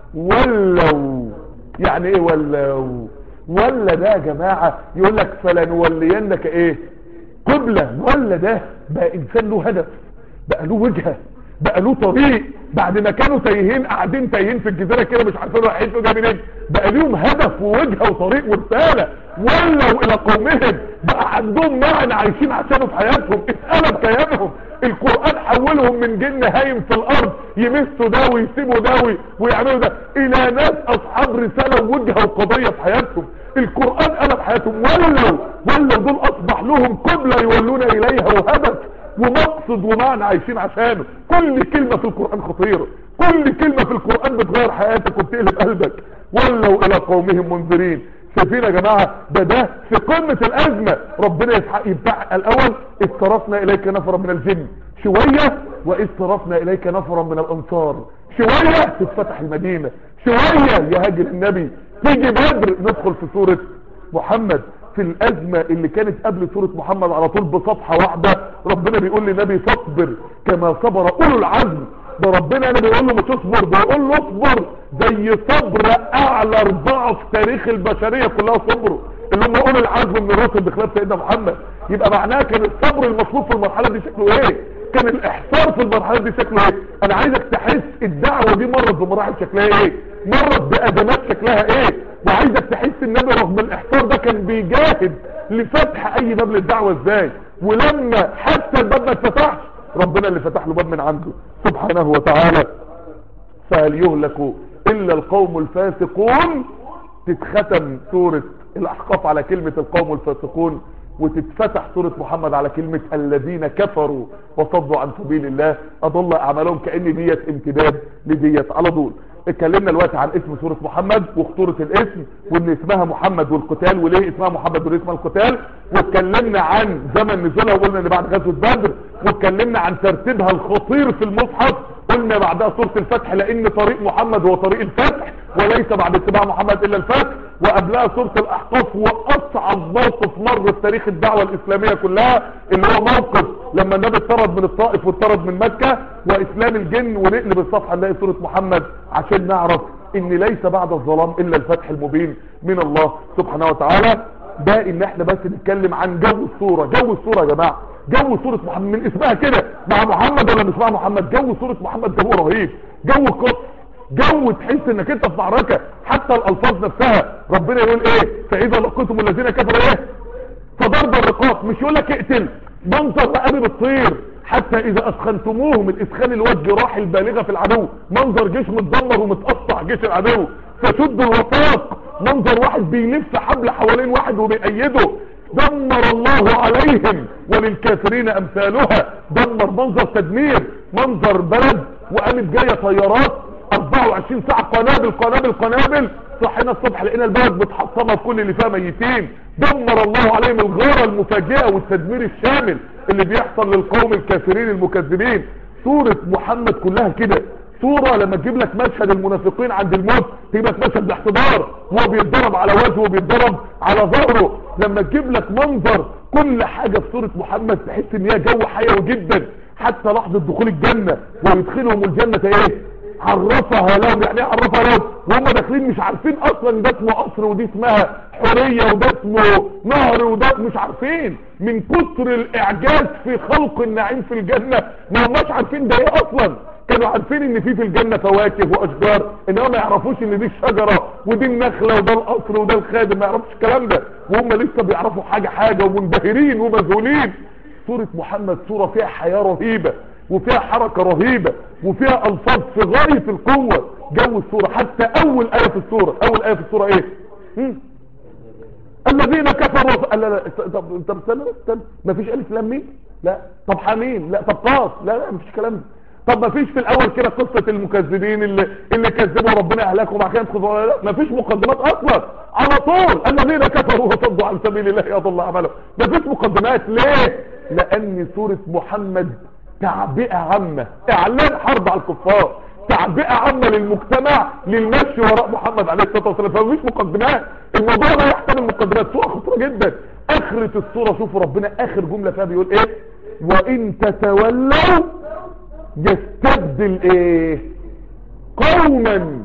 A: ولوا يعني ايه ولوا ولا ده يا جماعه يقول لك فلنولينك ايه قبلة ولا ده بقى انسان له هدف بقى له وجهة بقى له طريق بعد ما كانوا تايهين قاعدين تايهين في الجزيرة كده مش عارفين رايحين فين جايين منين بقى ليهم هدف ووجهة وطريق ورسالة ولوا الى قومهم بقى عندهم معنى عايشين عشانه في حياتهم اتقلب كيانهم القرآن حولهم من جن هايم في الارض يمسوا ده ويسيبوا ده وي- ويعملوا ده الى ناس اصحاب رسالة ووجهة وقضية في حياتهم القرآن قلب حياتهم ولوا ولوا دول اصبح لهم قبلة يولون اليها وهدف ومقصد ومعنى عايشين عشانه كل كلمة في القرآن خطيرة كل كلمة في القرآن بتغير حياتك وبتقلب قلبك ولوا الى قومهم منذرين شايفين يا جماعة ده ده في قمة الازمة ربنا يسحق يبتع الاول اذ صرفنا اليك نفرا من الجن شوية واذ صرفنا اليك نفرا من الانصار شوية تتفتح المدينة شوية يهاجر النبي تيجي بدر ندخل في سورة محمد في الازمة اللي كانت قبل سورة محمد على طول بصفحة واحدة ربنا بيقول للنبي فاصبر كما صبر اولو العزم ده ربنا انا بيقول له ما تصبر بيقول له اصبر زي صبر اعلى اربعة في تاريخ البشرية كلها صبروا اللي هم اولو العزم من الرسل بخلاف سيدنا محمد يبقى معناها كان الصبر المطلوب في المرحلة دي شكله ايه كان الاحصار في المرحلة دي شكله ايه انا عايزك تحس الدعوة دي مرت بمراحل شكلها ايه مرت بادمات شكلها ايه وعايزك تحس النبي رغم الاحصار ده كان بيجاهد لفتح اي باب للدعوة ازاي ولما حتى الباب ما اتفتحش ربنا اللي فتح له باب من عنده سبحانه وتعالى فهل يهلك الا القوم الفاسقون تتختم سورة الاحقاف على كلمة القوم الفاسقون وتتفتح سورة محمد على كلمة الذين كفروا وصدوا عن سبيل الله اضل اعمالهم كأن ديت امتداد لديت على طول اتكلمنا دلوقتي عن اسم سورة محمد وخطورة الاسم وان اسمها محمد والقتال وليه اسمها محمد وليه اسمها القتال واتكلمنا عن زمن نزولها وقلنا ان بعد غزوة بدر واتكلمنا عن ترتيبها الخطير في المصحف قلنا بعدها سورة الفتح لان طريق محمد هو طريق الفتح وليس بعد اتباع محمد الا الفتح وقبلها سورة الاحقاف واصعب موقف مر في تاريخ الدعوة الاسلامية كلها اللي هو موقف لما النبي اتطرد من الطائف واتطرد من مكة واسلام الجن ونقلب الصفحة نلاقي سورة محمد عشان نعرف ان ليس بعد الظلام الا الفتح المبين من الله سبحانه وتعالى ده ان احنا بس نتكلم عن جو الصورة جو الصورة يا جماعة جو صورة محمد من اسمها كده مع محمد ولا مش مع محمد جو صورة محمد جو رهيب جو قص جو تحس انك انت في معركة حتى الالفاظ نفسها ربنا يقول ايه فاذا لقيتم الذين كفروا ايه فضرب الرقاق مش يقول لك اقتل منظر رقابي بتطير حتى اذا اسخنتموهم الاسخان الوجه راح البالغة في العدو منظر جيش متدمر ومتقطع جيش العدو فشدوا الوثاق منظر واحد بيلف حبل حوالين واحد وبيأيده دمر الله عليهم وللكافرين امثالها دمر منظر تدمير منظر بلد وقامت جاية طيارات 24 ساعة قنابل قنابل قنابل صحينا الصبح لقينا البلد متحطمة بكل اللي فيها ميتين دمر الله عليهم الغارة المفاجئة والتدمير الشامل اللي بيحصل للقوم الكافرين المكذبين سورة محمد كلها كده صورة لما تجيب لك مشهد المنافقين عند الموت تجيب لك مشهد الاحتضار وهو بيتضرب على وجهه وبيتضرب على ظهره لما تجيب لك منظر كل حاجة في سورة محمد تحس ان هي جو حيوي جدا حتى لحظة دخول الجنة ويدخلهم الجنة ايه عرفها لهم يعني ايه عرفها لهم وهم داخلين مش عارفين اصلا ده اسمه قصر ودي اسمها حورية وده اسمه نهر وده مش عارفين من كتر الاعجاز في خلق النعيم في الجنة ما هماش عارفين ده ايه اصلا كانوا عارفين ان في في الجنة فواكه واشجار انما ما يعرفوش ان دي الشجرة ودي النخلة وده القصر وده الخادم ما يعرفوش الكلام ده وهم لسه بيعرفوا حاجة حاجة ومنبهرين ومذهولين سورة محمد سورة فيها حياة رهيبة وفيها حركة رهيبة وفيها الفاظ في غاية القوة جو السورة حتى اول اية في السورة اول اية في السورة ايه هم؟ الذين كفروا لا لا طب انت استنى استنى مفيش الف لام ميم لا طب حميم لا طب قاف لا لا مفيش كلام ده طب ما فيش في الاول كده قصة المكذبين اللي, اللي كذبوا ربنا اهلكهم وبعد كده يدخلوا لا ما فيش مقدمات اصلا على طول الذين كفروا وصدوا عن سبيل الله يضل اعمالهم ما فيش مقدمات ليه لان سورة محمد تعبئة عامة اعلان حرب على الكفار تعبئة عامة للمجتمع للمشي وراء محمد عليه الصلاة والسلام فمفيش مقدمات الموضوع لا يحتمل مقدمات سورة خطيرة جدا اخرة السورة شوفوا ربنا اخر جملة فيها بيقول ايه وان تتولوا يستبدل ايه قوما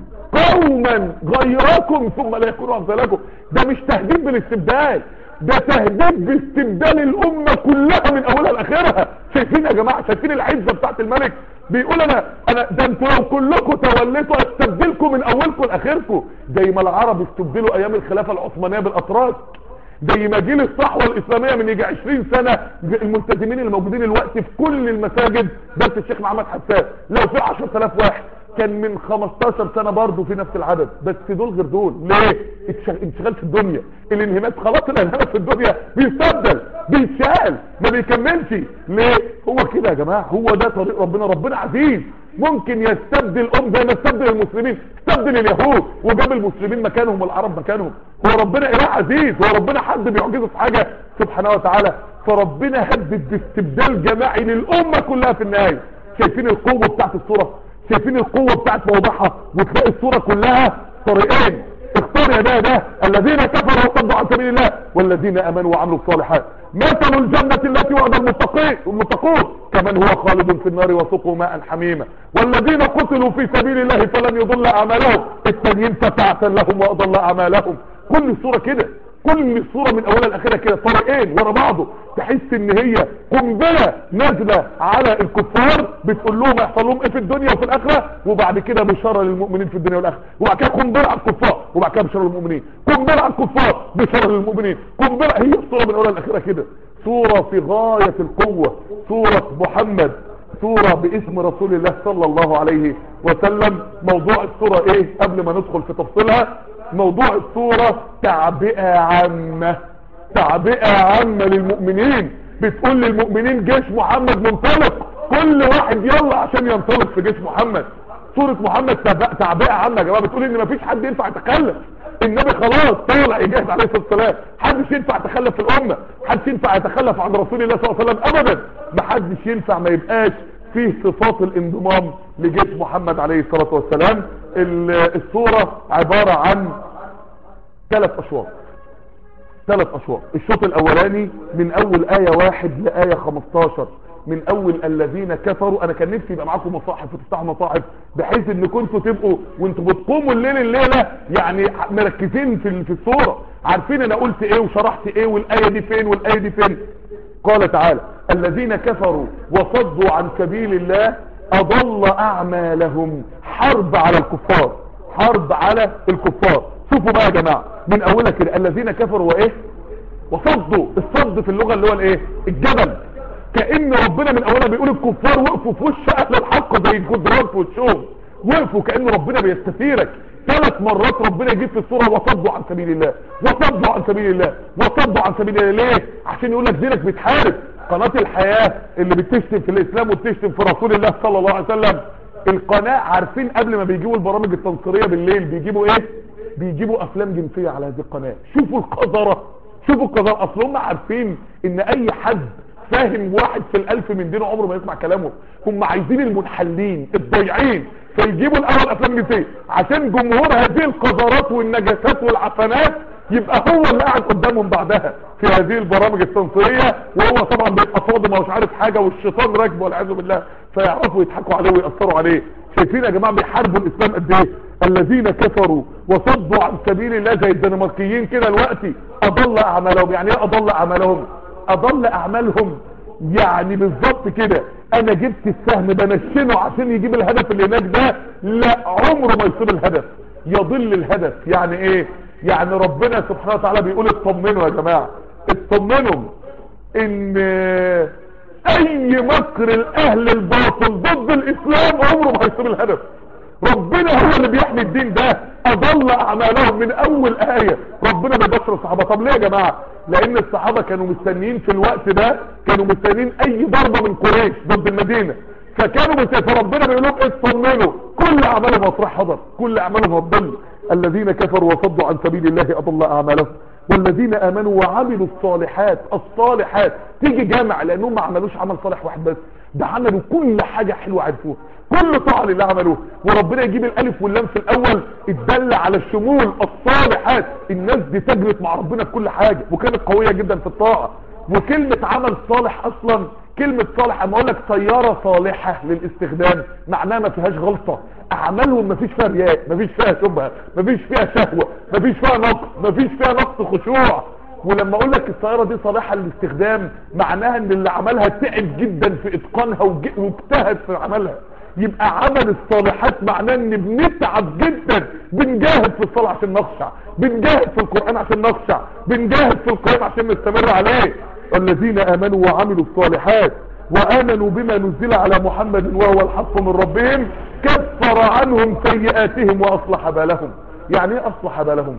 A: قوما غيركم ثم لا يكونوا امثالكم ده مش تهديد بالاستبدال ده تهديد باستبدال الامة كلها من اولها لاخرها شايفين يا جماعة شايفين العزة بتاعت الملك بيقول انا انا ده انتوا لو كلكم توليتوا استبدلكم من اولكم لاخركم زي ما العرب استبدلوا ايام الخلافة العثمانية بالاتراك زي ما جيل الصحوة الاسلامية من يجي 20 سنة الملتزمين اللي موجودين الوقت في كل المساجد بس الشيخ محمد حسان لو في 10000 واحد كان من 15 سنة برضه في نفس العدد بس دول غير دول ليه انشغال في الدنيا الانهماك خلاص الانهماك في الدنيا بيستبدل بيتشال ما بيكملش ليه هو كده يا جماعة هو ده طريق ربنا ربنا عزيز ممكن يستبدل ام زي ما استبدل المسلمين استبدل اليهود وجاب المسلمين مكانهم والعرب مكانهم هو ربنا اله عزيز هو ربنا حد بيعجزه في حاجة سبحانه وتعالى فربنا هدد باستبدال جماعي للامة كلها في النهاية شايفين القوة بتاعت الصورة شايفين القوة بتاعت موضحها وتلاقي الصورة كلها طريقين اختار يا ده ده الذين كفروا وصدوا عن سبيل الله والذين امنوا وعملوا الصالحات مثل الجنة التي وعد المتقين المتقون كمن هو خالد في النار وسقوا ماء حميما والذين قتلوا في سبيل الله فلن يضل اعمالهم التانيين فتعة لهم واضل اعمالهم كل الصورة كده كل الصورة من اولها لاخرها كده طريقين ورا بعضه تحس ان هي قنبلة نازلة على الكفار بتقول لهم يحصل لهم ايه في الدنيا وفي الاخرة وبعد كده بشارة للمؤمنين في الدنيا والاخرة وبعد كده قنبلة على الكفار وبعد كده بشارة للمؤمنين قنبلة على الكفار بشارة للمؤمنين قنبلة هي الصورة من اولها لاخرها كده صورة في غاية القوة صورة محمد صورة باسم رسول الله صلى الله عليه وسلم موضوع الصورة ايه قبل ما ندخل في تفصيلها موضوع الصورة تعبئة عامة تعبئة عامة للمؤمنين بتقول للمؤمنين جيش محمد منطلق كل واحد يلا عشان ينطلق في جيش محمد صورة محمد تعبئة عامة يا جماعة بتقول ان مفيش حد ينفع يتخلف النبي خلاص طلع يجاهد عليه الصلاة والسلام محدش ينفع يتخلف في الامة محدش ينفع يتخلف عن رسول الله صلى الله عليه وسلم ابدا محدش ينفع ما يبقاش فيه صفات الانضمام لجيش محمد عليه الصلاة والسلام الصورة عبارة عن ثلاث اشواط ثلاث اشواط الشوط الاولاني من اول آية واحد لآية 15 من اول الذين كفروا انا كان نفسي يبقى معاكم مصاحف وتفتحوا مصاحف بحيث ان كنتوا تبقوا وانتوا بتقوموا الليل الليلة يعني مركزين في في الصورة عارفين انا قلت ايه وشرحت ايه والاية دي فين والاية دي فين قال تعالى الذين كفروا وصدوا عن سبيل الله اضل اعمالهم حرب على الكفار حرب على الكفار شوفوا بقى يا جماعة من اولها كده الذين كفروا وايه وصدوا الصد في اللغة اللي هو الايه الجبل كأن ربنا من اولها بيقول الكفار وقفوا في وش اهل الحق زي الجدران في وشهم وقفوا كأن ربنا بيستثيرك ثلاث مرات ربنا يجيب في الصورة وصدوا عن سبيل الله وصدوا عن سبيل الله وصدوا عن سبيل الله ليه عشان يقول لك دينك بيتحارب قناة الحياة اللي بتشتم في الاسلام وبتشتم في رسول الله صلى الله عليه وسلم القناة عارفين قبل ما بيجيبوا البرامج التنصيرية بالليل بيجيبوا ايه بيجيبوا افلام جنسية على هذه القناة شوفوا القذرة شوفوا القذرة اصل هم عارفين ان اي حد فاهم واحد في الالف من دينه عمره ما يسمع كلامه هم عايزين المنحلين الضيعين فيجيبوا الاول افلام جنسية عشان جمهور هذه القذرات والنجاسات والعفنات يبقى هو اللي قاعد قدامهم بعدها في هذه البرامج التنصيرية وهو طبعا بيبقى صادم ومش عارف حاجة والشيطان راكبه والعياذ بالله فيعرفوا يضحكوا عليه ويأثروا عليه شايفين يا جماعة بيحاربوا الاسلام قد ايه الذين كفروا وصدوا عن سبيل الله زي الدنماركيين كده دلوقتي اضل اعمالهم يعني ايه اضل اعمالهم اضل اعمالهم يعني بالظبط كده انا جبت السهم بنشنه عشان يجيب الهدف اللي هناك ده لا عمره ما يصيب الهدف يضل الهدف يعني ايه يعني ربنا سبحانه وتعالى بيقول اطمنوا يا جماعة اطمنوا ان اي مكر الاهل الباطل ضد الاسلام عمره ما هيصيب الهدف ربنا هو اللي بيحمي الدين ده اضل اعمالهم من اول اية ربنا بيبشر الصحابة طب ليه يا جماعة لان الصحابة كانوا مستنيين في الوقت ده كانوا مستنيين اي ضربة من قريش ضد المدينة فكانوا مستنيين فربنا بيقول لهم اطمنوا كل اعمالهم مصرح حضر كل اعمالهم هتضل الذين كفروا وصدوا عن سبيل الله اضل اعمالهم والذين امنوا وعملوا الصالحات الصالحات تيجي جامع لانهم ما عملوش عمل صالح واحد بس ده عملوا كل حاجة حلوة عرفوها كل طاعة لله عملوه وربنا يجيب الالف واللام في الاول اتدل على الشمول الصالحات الناس دي تجرت مع ربنا في كل حاجة وكانت قوية جدا في الطاعة وكلمة عمل صالح اصلا كلمة صالح اما اقول لك سيارة صالحة للاستخدام معناها ما فيهاش غلطة اعمالهم ما فيش فيها رياء ما فيش فيها شبهة ما فيش فيها شهوة ما فيش فيها نقص ما فيش فيها نقص خشوع ولما اقول لك السيارة دي صالحة للاستخدام معناها ان اللي عملها تعب جدا في اتقانها وج- واجتهد في عملها يبقى عمل الصالحات معناه ان بنتعب جدا بنجاهد في الصلاة عشان نخشع بنجاهد في القرآن عشان نخشع بنجاهد في القرآن عشان نستمر عليه الذين امنوا وعملوا الصالحات وامنوا بما نزل على محمد وهو الحق من ربهم كفر عنهم سيئاتهم واصلح بالهم يعني ايه اصلح بالهم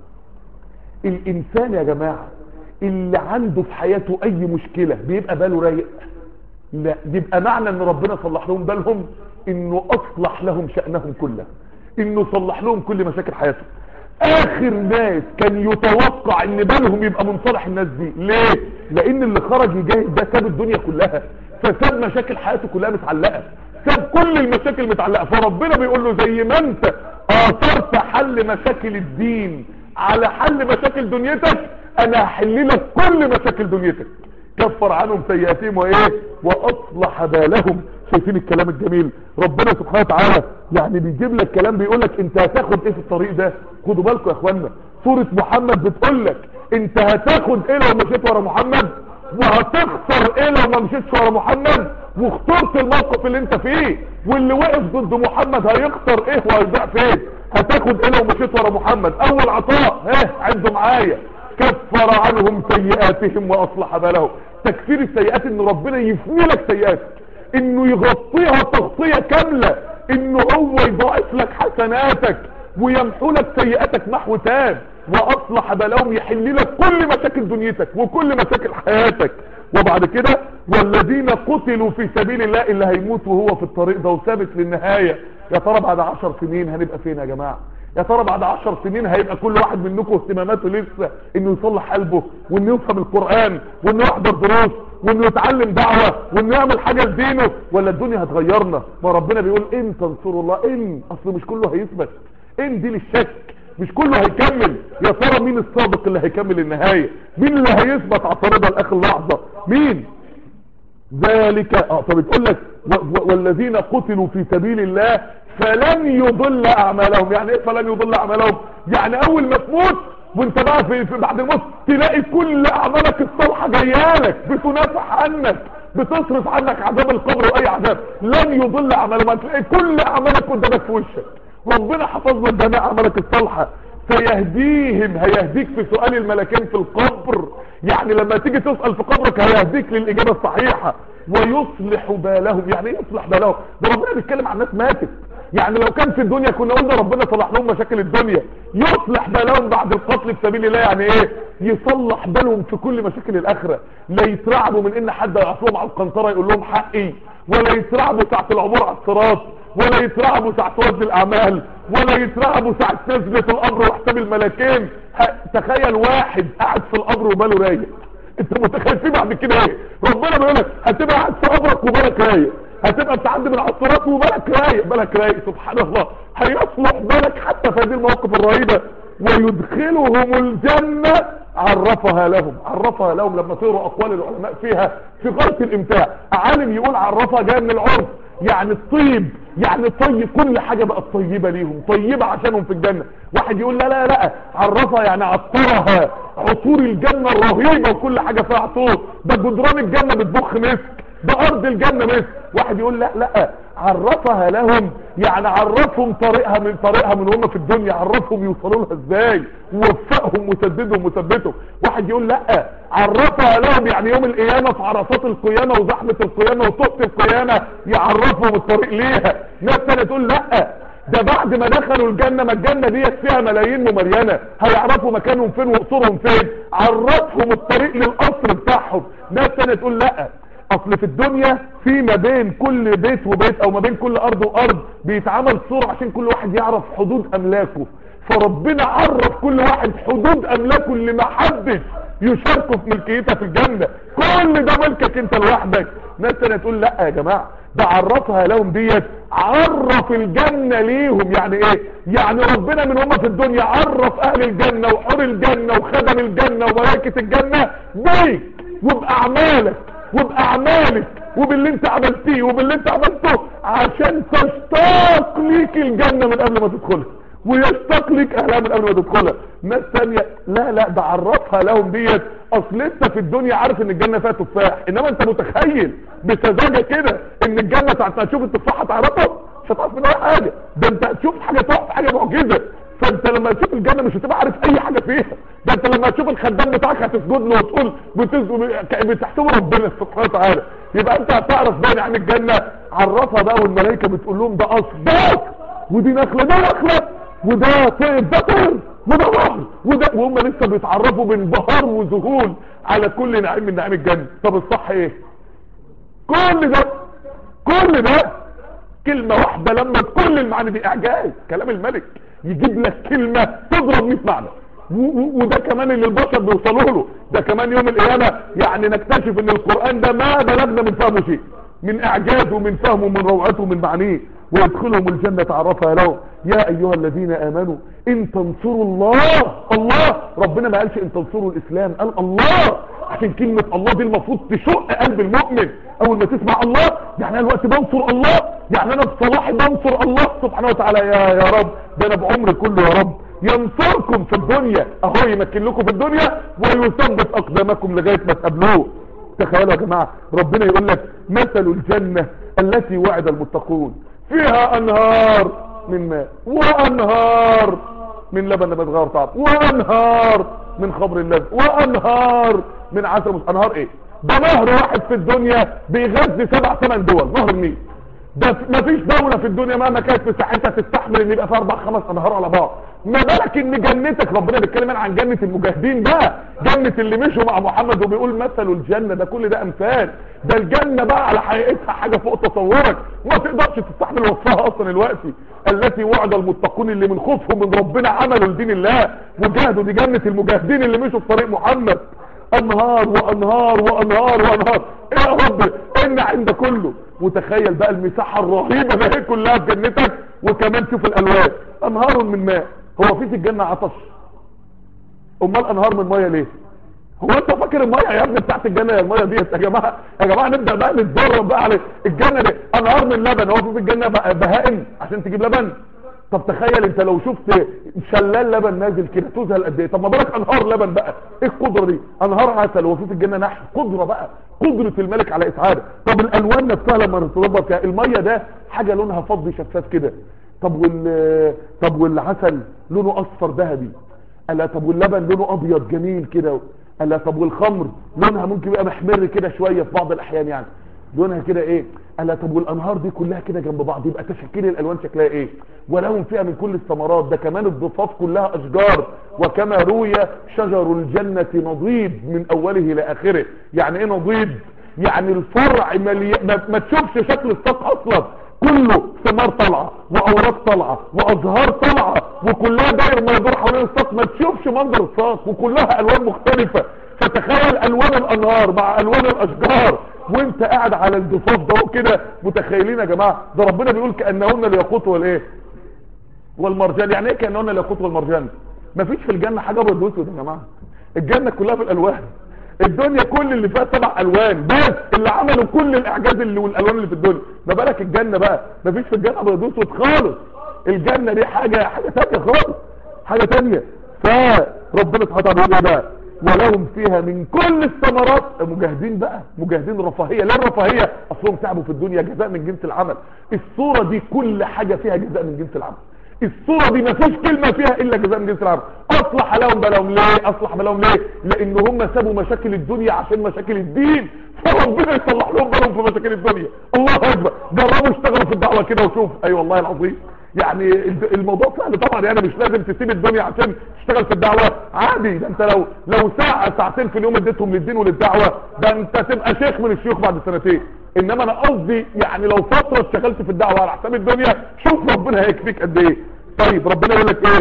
A: الانسان يا جماعة اللي عنده في حياته اي مشكلة بيبقى باله رايق لا يبقى معنى ان ربنا صلح لهم بالهم انه اصلح لهم شأنهم كله انه صلح لهم كل مشاكل حياتهم اخر ناس كان يتوقع ان بالهم يبقى من صالح الناس دي ليه لان اللي خرج يجاهد ده ساب الدنيا كلها فساب مشاكل حياته كلها متعلقة ساب كل المشاكل متعلقة فربنا بيقول له زي ما انت اثرت حل مشاكل الدين على حل مشاكل دنيتك انا هحل لك كل مشاكل دنيتك كفر عنهم سيئاتهم وايه واصلح بالهم شايفين الكلام الجميل ربنا سبحانه وتعالى يعني بيجيب لك كلام بيقول لك انت هتاخد ايه في الطريق ده خدوا بالكم يا اخوانا سورة محمد بتقول لك انت هتاخد ايه لو مشيت ورا محمد وهتخسر ايه لو ما مشيتش ورا محمد واخترت الموقف اللي انت فيه واللي وقف ضد محمد هيخسر ايه وهيضيع فين هتاخد ايه لو مشيت ورا محمد اول عطاء ها عنده معايا كفر عنهم سيئاتهم واصلح بالهم تكفير السيئات ان ربنا يفني لك سيئاتك انه يغطيها تغطية كاملة انه هو يضاعف لك حسناتك ويمحو لك سيئاتك محو تام واصلح بالهم يحل لك كل مشاكل دنيتك وكل مشاكل حياتك وبعد كده والذين قتلوا في سبيل الله اللي هيموت وهو في الطريق ده وثابت للنهاية يا ترى بعد عشر سنين هنبقى فين يا جماعة يا ترى بعد عشر سنين هيبقى كل واحد منكم اهتماماته لسه انه يصلح قلبه وانه يفهم القرآن وانه يحضر دروس وانه يتعلم دعوة وانه يعمل حاجة لدينه ولا الدنيا هتغيرنا ما ربنا بيقول ان تنصروا الله ان اصل مش كله هيثبت ان دي للشك مش كله هيكمل يا ترى مين الصادق اللي هيكمل النهاية مين اللي هيثبت على الطريقة لاخر لحظة مين ذلك اه فبتقول لك و- و- والذين قتلوا في سبيل الله فلن يضل اعمالهم يعني ايه فلن يضل اعمالهم يعني اول ما تموت وانت بقى في, في بعد الموت تلاقي كل اعمالك الصالحه جايالك بتنافح عنك بتصرف عنك عذاب القبر واي عذاب لن يضل اعمالهم هتلاقي كل اعمالك قدامك في وشك ربنا حفظ لك جميع اعمالك الصالحه سيهديهم هيهديك في سؤال الملكين في القبر يعني لما تيجي تسأل في قبرك هيهديك للإجابة الصحيحة ويصلح بالهم يعني ايه يصلح بالهم ده ربنا بيتكلم عن ناس ماتت يعني لو كان في الدنيا كنا قلنا ربنا صلح لهم مشاكل الدنيا يصلح بالهم بعد القتل في سبيل الله يعني ايه يصلح بالهم في كل مشاكل الاخره لا يترعبوا من ان حد يعصوهم على القنطره يقول لهم حقي ولا يترعبوا ساعه العبور على الصراط ولا يترعبوا ساعة وزن الأعمال ولا يترعبوا ساعة نزلة القبر وحساب الملكين ه- تخيل واحد قاعد في القبر وباله رايق انت متخيل فيه بعد كده ايه ربنا بيقول لك هتبقى قاعد في قبرك وبالك رايق هتبقى بتعدي من على الصراط وبالك رايق بالك رايق سبحان الله هيصلح بالك حتى في هذه المواقف الرهيبة ويدخلهم الجنة عرفها لهم عرفها لهم لما تقروا اقوال العلماء فيها في غايه الامتاع عالم يقول عرفها جايه من العرف يعني الطيب يعني طيب كل حاجة بقت طيبة ليهم طيبة عشانهم في الجنة واحد يقول لا لا لا عرفها يعني عطرها عطور الجنة الرهيبة وكل حاجة فيها عطور ده جدران الجنة بتبخ مسك ده ارض الجنة مسك واحد يقول لا لا عرفها لهم يعني عرفهم طريقها من طريقها من هم في الدنيا عرفهم يوصلوا لها ازاي ووفقهم وسددهم وثبتهم واحد يقول لا عرفها لهم يعني يوم القيامة في عرفات القيامة وزحمة القيامة وطقس القيامة يعرفهم الطريق ليها ناس تانية تقول لا ده بعد ما دخلوا الجنة ما الجنة ديت فيها ملايين مملينة هيعرفوا مكانهم فين وقصورهم فين عرفهم الطريق للقصر بتاعهم ناس تانية تقول لا اصل في الدنيا في ما بين كل بيت وبيت او ما بين كل ارض وارض بيتعمل صورة عشان كل واحد يعرف حدود املاكه فربنا عرف كل واحد حدود املاكه اللي ما حدش يشاركه في ملكيتها في الجنة كل ده ملكك انت لوحدك ناس تانية تقول لا يا جماعة ده عرفها لهم ديت عرف الجنة ليهم يعني ايه يعني ربنا من هم في الدنيا عرف اهل الجنة وحور الجنة وخدم الجنة وملائكة الجنة بيك وبأعمالك وبأعمالك وباللي انت عملتيه وباللي انت عملته عشان تشتاق ليك الجنة من قبل ما تدخلها ويشتاق لك اهلها من قبل ما تدخلها ناس تانية لا لا ده عرفها لهم ديت اصل انت في الدنيا عارف ان الجنة فيها تفاح انما انت متخيل بسذاجة كده ان الجنة ساعة ما تشوف التفاحة تعرفها مش هتعرف منها حاجة ده انت هتشوف حاجة تحفة حاجة معجزة فانت لما تشوف الجنة مش هتبقى عارف اي حاجة فيها ده انت لما تشوف الخدام بتاعك هتسجد له وتقول بتحسبه ربنا سبحانه وتعالى يبقى انت هتعرف بقى عن الجنة عرفها بقى والملائكة بتقول لهم ده اصداق ودي نخلة ده نخلة وده طير ده طير وده بحر وده وهم لسه بيتعرفوا بانبهار وذهول على كل نعيم من نعيم الجنة طب الصح ايه كل ده كل ده كلمة واحدة لما كل المعاني دي اعجاز كلام الملك يجيب لك كلمة تضرب 100 معنى وده كمان اللي البشر بيوصلوا له ده كمان يوم القيامة يعني نكتشف ان القرآن ده ما بلغنا من فهمه شيء من اعجازه من فهمه من روعته من معانيه ويدخلهم الجنة عرفها لهم يا ايها الذين امنوا ان تنصروا الله الله ربنا ما قالش ان تنصروا الاسلام قال الله عشان كلمة الله دي المفروض تشق قلب المؤمن اول ما تسمع الله يعني انا الوقت بنصر الله يعني انا بصلاحي بنصر الله سبحانه وتعالى يا يا رب ده انا بعمري كله يا رب ينصركم في الدنيا اهو يمكن لكم في الدنيا ويثبت اقدامكم لغاية ما تقابلوه تخيلوا يا جماعة ربنا يقول لك مثل الجنة التي وعد المتقون فيها انهار من ماء وانهار من لبن لما يتغير طعم وانهار من خمر اللبن وانهار من عسل مس... انهار ايه ده نهر واحد في الدنيا بيغذي سبع ثمان دول نهر النيل ده مفيش دولة في الدنيا مهما كانت مساحتها تستحمل ان يبقى فيها اربع خمس انهار على بعض ما بالك ان جنتك ربنا بيتكلم عن جنة المجاهدين بقى جنة اللي مشوا مع محمد وبيقول مثل الجنة ده كل ده امثال ده الجنة بقى على حقيقتها حاجة فوق تصورك ما تقدرش تستحمل وصفها اصلا الوقتي التي وعد المتقون اللي من خوفهم من ربنا عملوا لدين الله وجاهدوا دي جنة المجاهدين اللي مشوا في طريق محمد انهار وانهار وانهار وانهار ايه يا رب ان عند كله وتخيل بقى المساحة الرهيبة ده هي كلها في جنتك وكمان شوف الالوان انهار من ماء هو في في الجنة عطش امال انهار من مية ليه هو انت فاكر المية يا ابني بتاعت الجنة يا المية ديت يا جماعة يا جماعة نبدأ بقى نتدرب بقى على الجنة دي انهار من لبن هو في في الجنة بهائم عشان تجيب لبن طب تخيل انت لو شفت شلال لبن نازل كده تذهل قد ايه طب ما بالك انهار لبن بقى ايه القدره دي انهار عسل وفي في الجنه نحل قدره بقى قدره الملك على اسعاده طب الالوان نفسها لما نتربى فيها الميه ده حاجه لونها فضي شفاف كده طب وال طب والعسل لونه اصفر ذهبي الا طب واللبن لونه ابيض جميل كده الا طب والخمر لونها ممكن يبقى محمر كده شويه في بعض الاحيان يعني لونها كده ايه الا طب والانهار دي كلها كده جنب بعض يبقى تشكيل الالوان شكلها ايه ولهم فيها من كل الثمرات ده كمان الضفاف كلها اشجار وكما روي شجر الجنة نضيد من اوله لاخره يعني ايه نضيد يعني الفرع ملي... ما, ما تشوفش شكل الساق اصلا كله ثمار طالعه واوراق طالعه وازهار طالعه وكلها داير ما يدور حوالين الساق ما تشوفش منظر الساق وكلها الوان مختلفه فتخيل الوان الانهار مع الوان الاشجار وانت قاعد على الضفاف ده كده متخيلين يا جماعه ده ربنا بيقول كانهن الياقوت والايه والمرجان يعني ايه كانهن الياقوت والمرجان مفيش في الجنه حاجه ابيض واسود يا جماعه الجنه كلها في الالوان الدنيا كل اللي فيها سبع الوان بس اللي عملوا كل الاعجاز اللي والالوان اللي في الدنيا ما بالك الجنه بقى مفيش في الجنه ابيض واسود خالص الجنه دي حاجه حاجه ثانيه خالص حاجه ثانيه فربنا سبحانه وتعالى بيقول ايه بقى ولهم فيها من كل الثمرات مجاهدين بقى مجاهدين رفاهية لا الرفاهية اصلهم تعبوا في الدنيا جزاء من جنس العمل الصورة دي كل حاجة فيها جزاء من جنس العمل الصورة دي ما فيش كلمة فيها الا جزاء من جنس العمل اصلح لهم بلهم ليه اصلح بلهم ليه لان هم سابوا مشاكل الدنيا عشان مشاكل الدين فربنا يصلح لهم بالهم في مشاكل الدنيا الله اكبر جربوا اشتغلوا في الدعوة كده وشوف اي أيوة والله العظيم يعني الموضوع سهل طبعا يعني مش لازم تسيب الدنيا عشان تشتغل في الدعوة عادي ده انت لو لو ساعة ساعتين في اليوم اديتهم للدين وللدعوة ده انت تبقى شيخ من الشيوخ بعد سنتين انما انا قصدي يعني لو فترة اشتغلت في الدعوة على حساب الدنيا شوف ربنا هيكفيك قد ايه طيب ربنا يقول لك ايه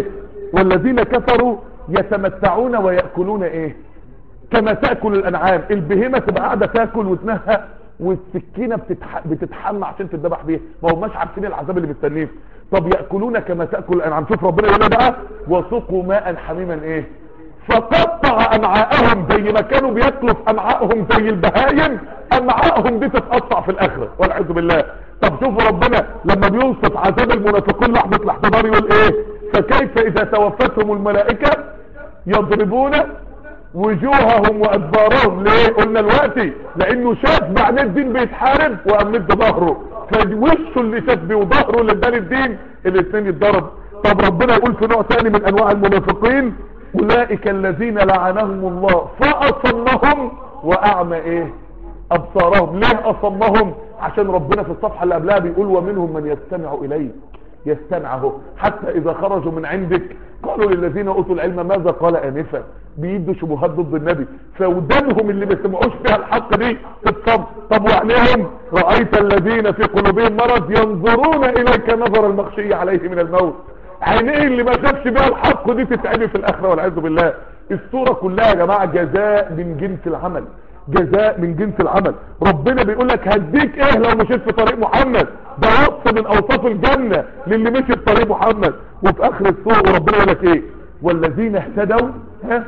A: والذين كفروا يتمتعون ويأكلون ايه كما تأكل الانعام البهيمة تبقى قاعدة تاكل وتنهى والسكينة بتتح... بتتحمى عشان تتذبح بيها ما هماش عارفين العذاب اللي مستنيه طب يأكلون كما تأكل الانعام شوف ربنا يقول بقى وسقوا ماء حميما ايه فقطع امعاءهم زي ما كانوا بياكلوا في امعائهم زي البهايم امعائهم دي تتقطع في الاخره والعياذ بالله طب شوفوا ربنا لما بيوصف عذاب المنافقين لحظه الاحتضار يقول ايه فكيف اذا توفتهم الملائكه يضربون وجوههم وادبارهم ليه قلنا دلوقتي لانه شاف معنى الدين بيتحارب وامد ظهره فوشه اللي شاف بيه وظهره اللي اداني الدين الاثنين يتضرب طب ربنا يقول في نوع تاني من انواع المنافقين اولئك الذين لعنهم الله فاصمهم واعمى ايه ابصارهم ليه اصمهم عشان ربنا في الصفحة اللي قبلها بيقول ومنهم من يستمع اليك يستمعه حتى اذا خرجوا من عندك قالوا للذين اوتوا العلم ماذا قال انفا بيدوا شبهات ضد النبي فودانهم اللي ما سمعوش فيها الحق دي تتصب طب وعينيهم رايت الذين في قلوبهم مرض ينظرون اليك نظر المخشي عليه من الموت عينيه اللي ما شافش بيها الحق دي تتعبي في الاخره والعياذ بالله الصوره كلها يا جماعه جزاء من جنس العمل جزاء من جنس العمل ربنا بيقول لك هديك ايه لو مشيت في طريق محمد ده وصف من اوصاف الجنة للي مشي في طريق محمد وفي اخر السوق ربنا يقول لك ايه والذين اهتدوا ها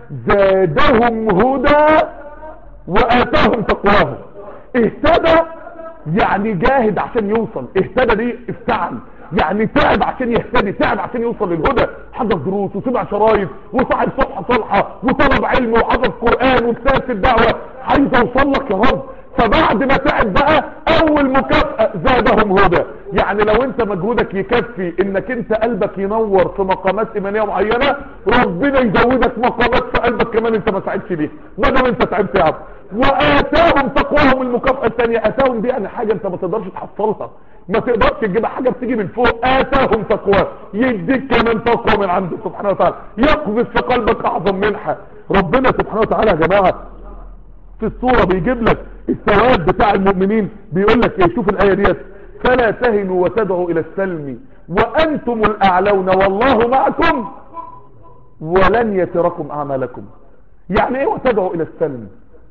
A: زادهم هدى واتاهم تقواهم اهتدى يعني جاهد عشان يوصل اهتدى دي افتعل يعني تعب عشان يهتدي تعب عشان يوصل للهدى حضر دروس وسمع شرايط وصاحب صفحة صالحة وطلب علم وحفظ قرآن وكتاب في الدعوة عايز اوصل لك يا رب فبعد ما تعب بقى اول مكافأة زادهم هدى يعني لو انت مجهودك يكفي انك انت قلبك ينور في مقامات ايمانية معينة ربنا يزودك مقامات في قلبك كمان انت ما ساعدش بيها ما دام انت تعبت يا عبد واتاهم تقواهم المكافأة الثانية اتاهم دي يعني حاجة انت ما تقدرش تحصلها ما تقدرش تجيبها حاجة بتيجي من فوق اتاهم تقوى يديك كمان تقوى من عنده سبحانه وتعالى يقذف في قلبك اعظم منحة ربنا سبحانه وتعالى يا جماعة في الصورة بيجيب لك الثواب بتاع المؤمنين بيقول لك ايه شوف الاية ديت فلا تهنوا وتدعوا الى السلم وانتم الاعلون والله معكم ولن يتركم اعمالكم يعني ايه وتدعوا الى السلم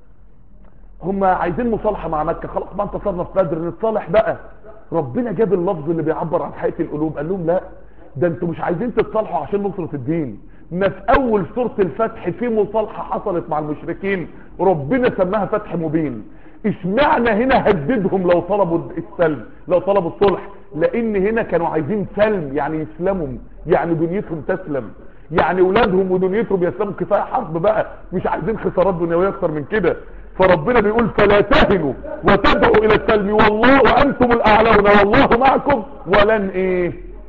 A: هم عايزين مصالحة مع مكة خلاص ما انتصرنا في بدر نتصالح بقى ربنا جاب اللفظ اللي بيعبر عن حقيقة القلوب قال لهم لا ده انتوا مش عايزين تتصالحوا عشان نصرة الدين ما في اول سورة الفتح في مصالحة حصلت مع المشركين ربنا سماها فتح مبين اشمعنى هنا هددهم لو طلبوا السلم لو طلبوا الصلح لان هنا كانوا عايزين سلم يعني يسلموا يعني دنيتهم تسلم يعني اولادهم ودنيتهم يسلموا كفايه حرب بقى مش عايزين خسارات دنيويه اكتر من كده فربنا بيقول فلا تهنوا وتدعوا الى السلم والله وانتم الاعلون والله معكم ولن ايه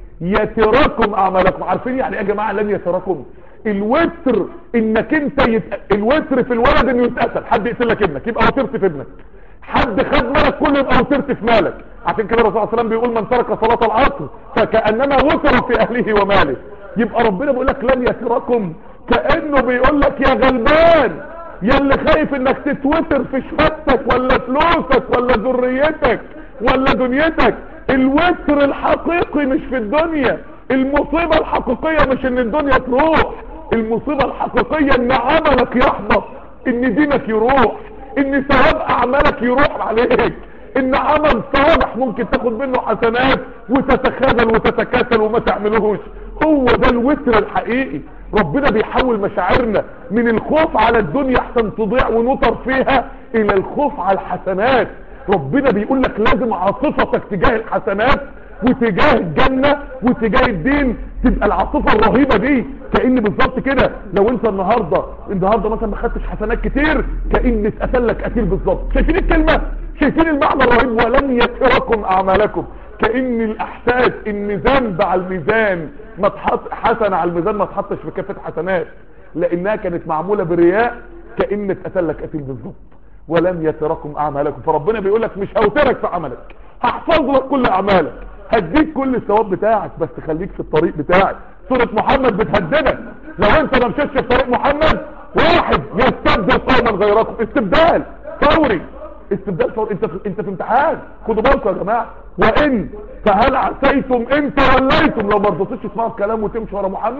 A: يتركم اعمالكم عارفين يعني ايه يا جماعه لن يتركم الوتر انك انت يت... الوتر في الولد انه يتقتل حد يقتل لك ابنك يبقى وترت في ابنك حد خد مالك كله يبقى وترت في مالك عشان كده الرسول صلى الله عليه وسلم بيقول من ترك صلاه العصر فكانما وتر في اهله وماله يبقى ربنا بيقول لك لن يتركم كانه بيقول لك يا غلبان يا اللي خايف انك تتوتر في شهادتك ولا فلوسك ولا ذريتك ولا دنيتك الوتر الحقيقي مش في الدنيا المصيبة الحقيقية مش ان الدنيا تروح المصيبة الحقيقية ان عملك يحبط ان دينك يروح ان ثواب اعمالك يروح عليك ان عمل صالح ممكن تاخد منه حسنات وتتخاذل وتتكاسل وما تعملوش هو ده الوتر الحقيقي ربنا بيحول مشاعرنا من الخوف على الدنيا احسن تضيع ونطر فيها الى الخوف على الحسنات ربنا بيقول لك لازم عاطفتك تجاه الحسنات وتجاه الجنة وتجاه الدين تبقى العاطفة الرهيبة دي كأن بالظبط كده لو انت النهاردة النهاردة مثلا ما خدتش حسنات كتير كأن اتقتل لك قتيل بالظبط شايفين الكلمة شايفين المعنى الرهيب ولن يتركم اعمالكم كأن الاحساس ان ذنب على الميزان ما تحط حسنة على الميزان ما تحطش في كافة حسنات لانها كانت معمولة برياء كأن اتقتل لك قتيل بالظبط ولن يتركم اعمالكم فربنا بيقول لك مش هوترك في عملك هحفظ لك كل اعمالك هديك كل الثواب بتاعك بس خليك في الطريق بتاعك سورة محمد بتهددك لو انت ما مشيتش في طريق محمد واحد يستبدل قوما غيركم استبدال فوري استبدال فوري انت في انت في امتحان خدوا بالكم يا جماعه وان فهل عسيتم ان توليتم لو ما رضيتوش تسمعوا الكلام وتمشوا ورا محمد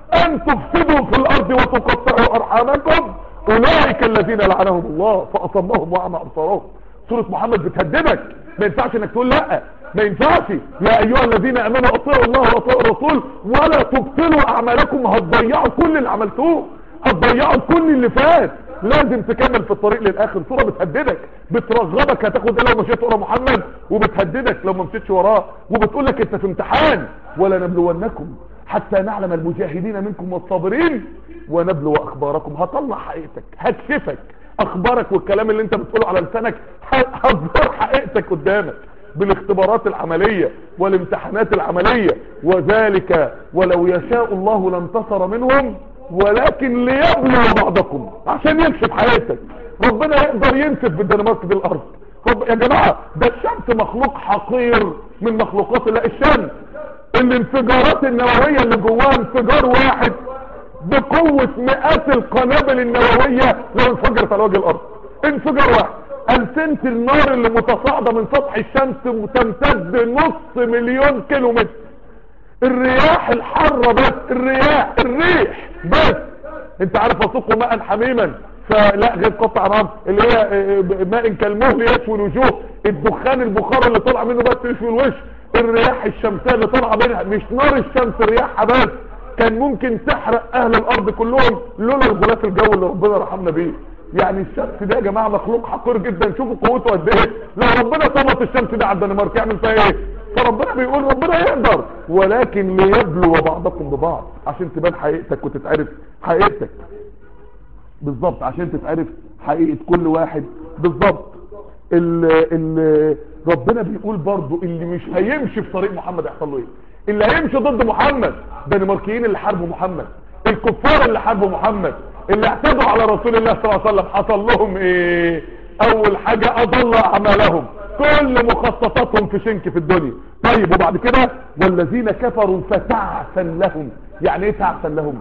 A: ان تفسدوا في الارض وتقطعوا ارحامكم اولئك الذين لعنهم الله فاصمهم واعمى ابصارهم سورة محمد بتهددك ما ينفعش انك تقول لا ما ينفعش يا ايها الذين امنوا اطيعوا الله واطيعوا الرسول ولا تبطلوا اعمالكم هتضيعوا كل اللي عملتوه هتضيعوا كل اللي فات لازم تكمل في الطريق للاخر صورة بتهددك بترغبك هتاخد ايه لو مشيت ورا محمد وبتهددك لو ما مشيتش وراه وبتقول لك انت في امتحان ولا نبلونكم حتى نعلم المجاهدين منكم والصابرين ونبلو اخباركم هطلع حقيقتك هكشفك اخبارك والكلام اللي انت بتقوله على لسانك هظهر حقيقتك قدامك بالاختبارات العملية والامتحانات العملية وذلك ولو يشاء الله لانتصر منهم ولكن ليبلو بعضكم عشان يكشف حياتك ربنا يقدر ينسف بالدنمارك دي الارض رب يا جماعة ده الشمس مخلوق حقير من مخلوقات الله الشمس الانفجارات النووية اللي جواها انفجار واحد بقوة مئات القنابل النووية لو انفجرت على وجه الارض انفجار واحد ألسنة النار اللي متصاعدة من سطح الشمس تمتد نص مليون كيلو متر الرياح الحارة بس الرياح الريح بس انت عارف وسوقوا ماء حميما فلا غير قطع نار اللي هي ماء كالمهل يشوي الوجوه الدخان البخار اللي طلع منه بس يشوي الوش الرياح الشمسية اللي طالعه منها مش نار الشمس رياحها بس كان ممكن تحرق اهل الارض كلهم لولا الغلاف الجوي اللي ربنا رحمنا بيه يعني الشمس ده يا جماعة مخلوق حقير جدا شوفوا قوته قد ايه لو ربنا طمط الشمس ده على الدنمارك يعمل فيها ايه فربنا بيقول ربنا يقدر ولكن ليبلو بعضكم ببعض عشان تبان حقيقتك وتتعرف حقيقتك بالظبط عشان تتعرف حقيقة كل واحد بالظبط ال ال ربنا بيقول برضو اللي مش هيمشي في طريق محمد يحصل له ايه اللي هيمشي ضد محمد الدنماركيين اللي حاربوا محمد الكفار اللي حاربوا محمد اللي اعتدوا على رسول الله صلى الله عليه وسلم حصل لهم ايه اول حاجة اضل اعمالهم كل مخططاتهم في شنك في الدنيا طيب وبعد كده والذين كفروا فتعسا لهم يعني ايه تعسا لهم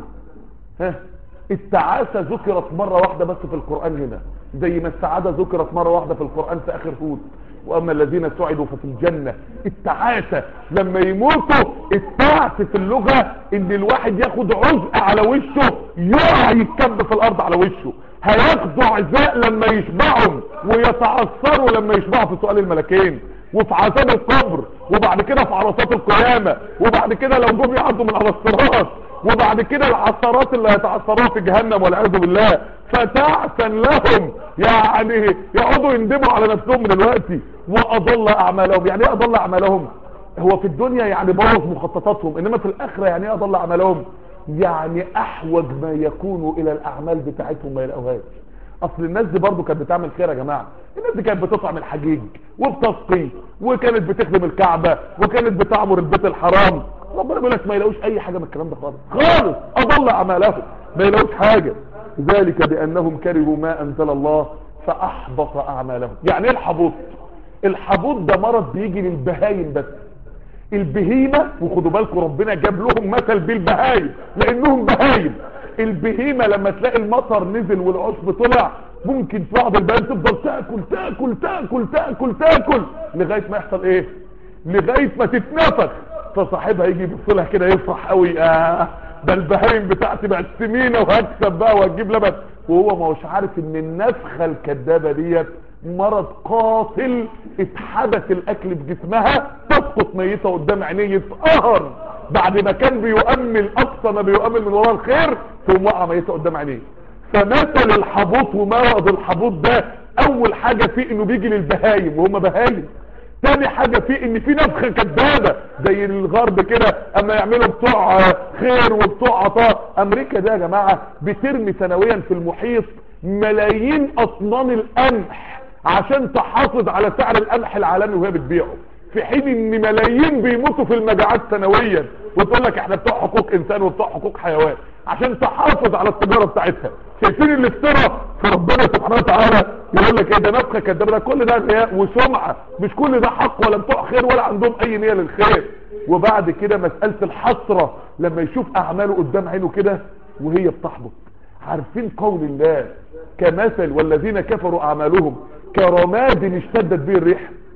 A: ها التعاسة ذكرت مرة واحدة بس في القرآن هنا زي ما السعادة ذكرت مرة واحدة في القرآن في اخر هود واما الذين سعدوا ففي الجنة التعاسة لما يموتوا التعس في اللغة ان الواحد ياخد عزء على وشه يقع يتكب في الارض على وشه هياخدوا عزاء لما يشبعهم ويتعثروا لما يشبعوا في سؤال الملكين وفي عذاب القبر وبعد كده في عرصات القيامة وبعد كده لو جم يعدوا من على الصراط وبعد كده العثرات اللي هيتعثروها في جهنم والعياذ بالله فتعسا لهم يعني يقعدوا يندموا على نفسهم من الوقت واضل اعمالهم يعني ايه اضل اعمالهم هو في الدنيا يعني بوظ مخططاتهم انما في الاخره يعني ايه اضل اعمالهم يعني احوج ما يكونوا الى الاعمال بتاعتهم ما يلاقوهاش اصل الناس دي برضو كانت بتعمل خير يا جماعة الناس دي كانت بتطعم الحجيج وبتسقي وكانت بتخدم الكعبة وكانت بتعمر البيت الحرام ربنا بيقول لك ما يلاقوش اي حاجة من الكلام ده خالص خالص اضل اعمالهم ما يلاقوش حاجة ذلك بانهم كرهوا ما انزل الله فاحبط اعمالهم يعني ايه الحبوط الحبوط ده مرض بيجي للبهايم بس البهيمة وخدوا بالكم ربنا جاب لهم مثل بالبهايم لانهم بهايم البهيمة لما تلاقي المطر نزل والعشب طلع ممكن في بعض البهايم تفضل تاكل تاكل تاكل تاكل تاكل لغاية ما يحصل ايه لغاية ما تتنفخ فصاحبها يجي يبص لها كده يفرح قوي اه ده البهايم بتاعتي بقت سمينه وهكسب بقى وهتجيب لبن وهو ما هوش عارف ان النفخه الكدابه ديت مرض قاتل اتحبس الاكل في جسمها تسقط ميته قدام عينيه يتقهر بعد ما كان بيؤمل اقصى ما بيؤمل من وراء الخير تقوم وقع ميته قدام عينيه فمثل الحبوط ومرض الحبوط ده اول حاجه فيه انه بيجي للبهايم وهم بهايم تاني حاجة فيه ان في نفخة كدابة زي الغرب كده اما يعملوا بتوع خير وبتوع عطاء امريكا ده يا جماعة بترمي سنويا في المحيط ملايين اطنان القمح عشان تحافظ على سعر القمح العالمي وهي بتبيعه في حين ان ملايين بيموتوا في المجاعات سنويا وتقول لك احنا بتوع حقوق انسان وبتوع حقوق حيوان عشان تحافظ على التجارة بتاعتها شايفين الافتراء فربنا سبحانه وتعالى يقول لك ايه ده نفخه كدابه ده كل ده رياء وسمعه مش كل ده حق ولا بتوع خير ولا عندهم اي نيه للخير وبعد كده مساله الحسره لما يشوف اعماله قدام عينه كده وهي بتحبط عارفين قول الله كمثل والذين كفروا اعمالهم كرماد اشتدت به الريح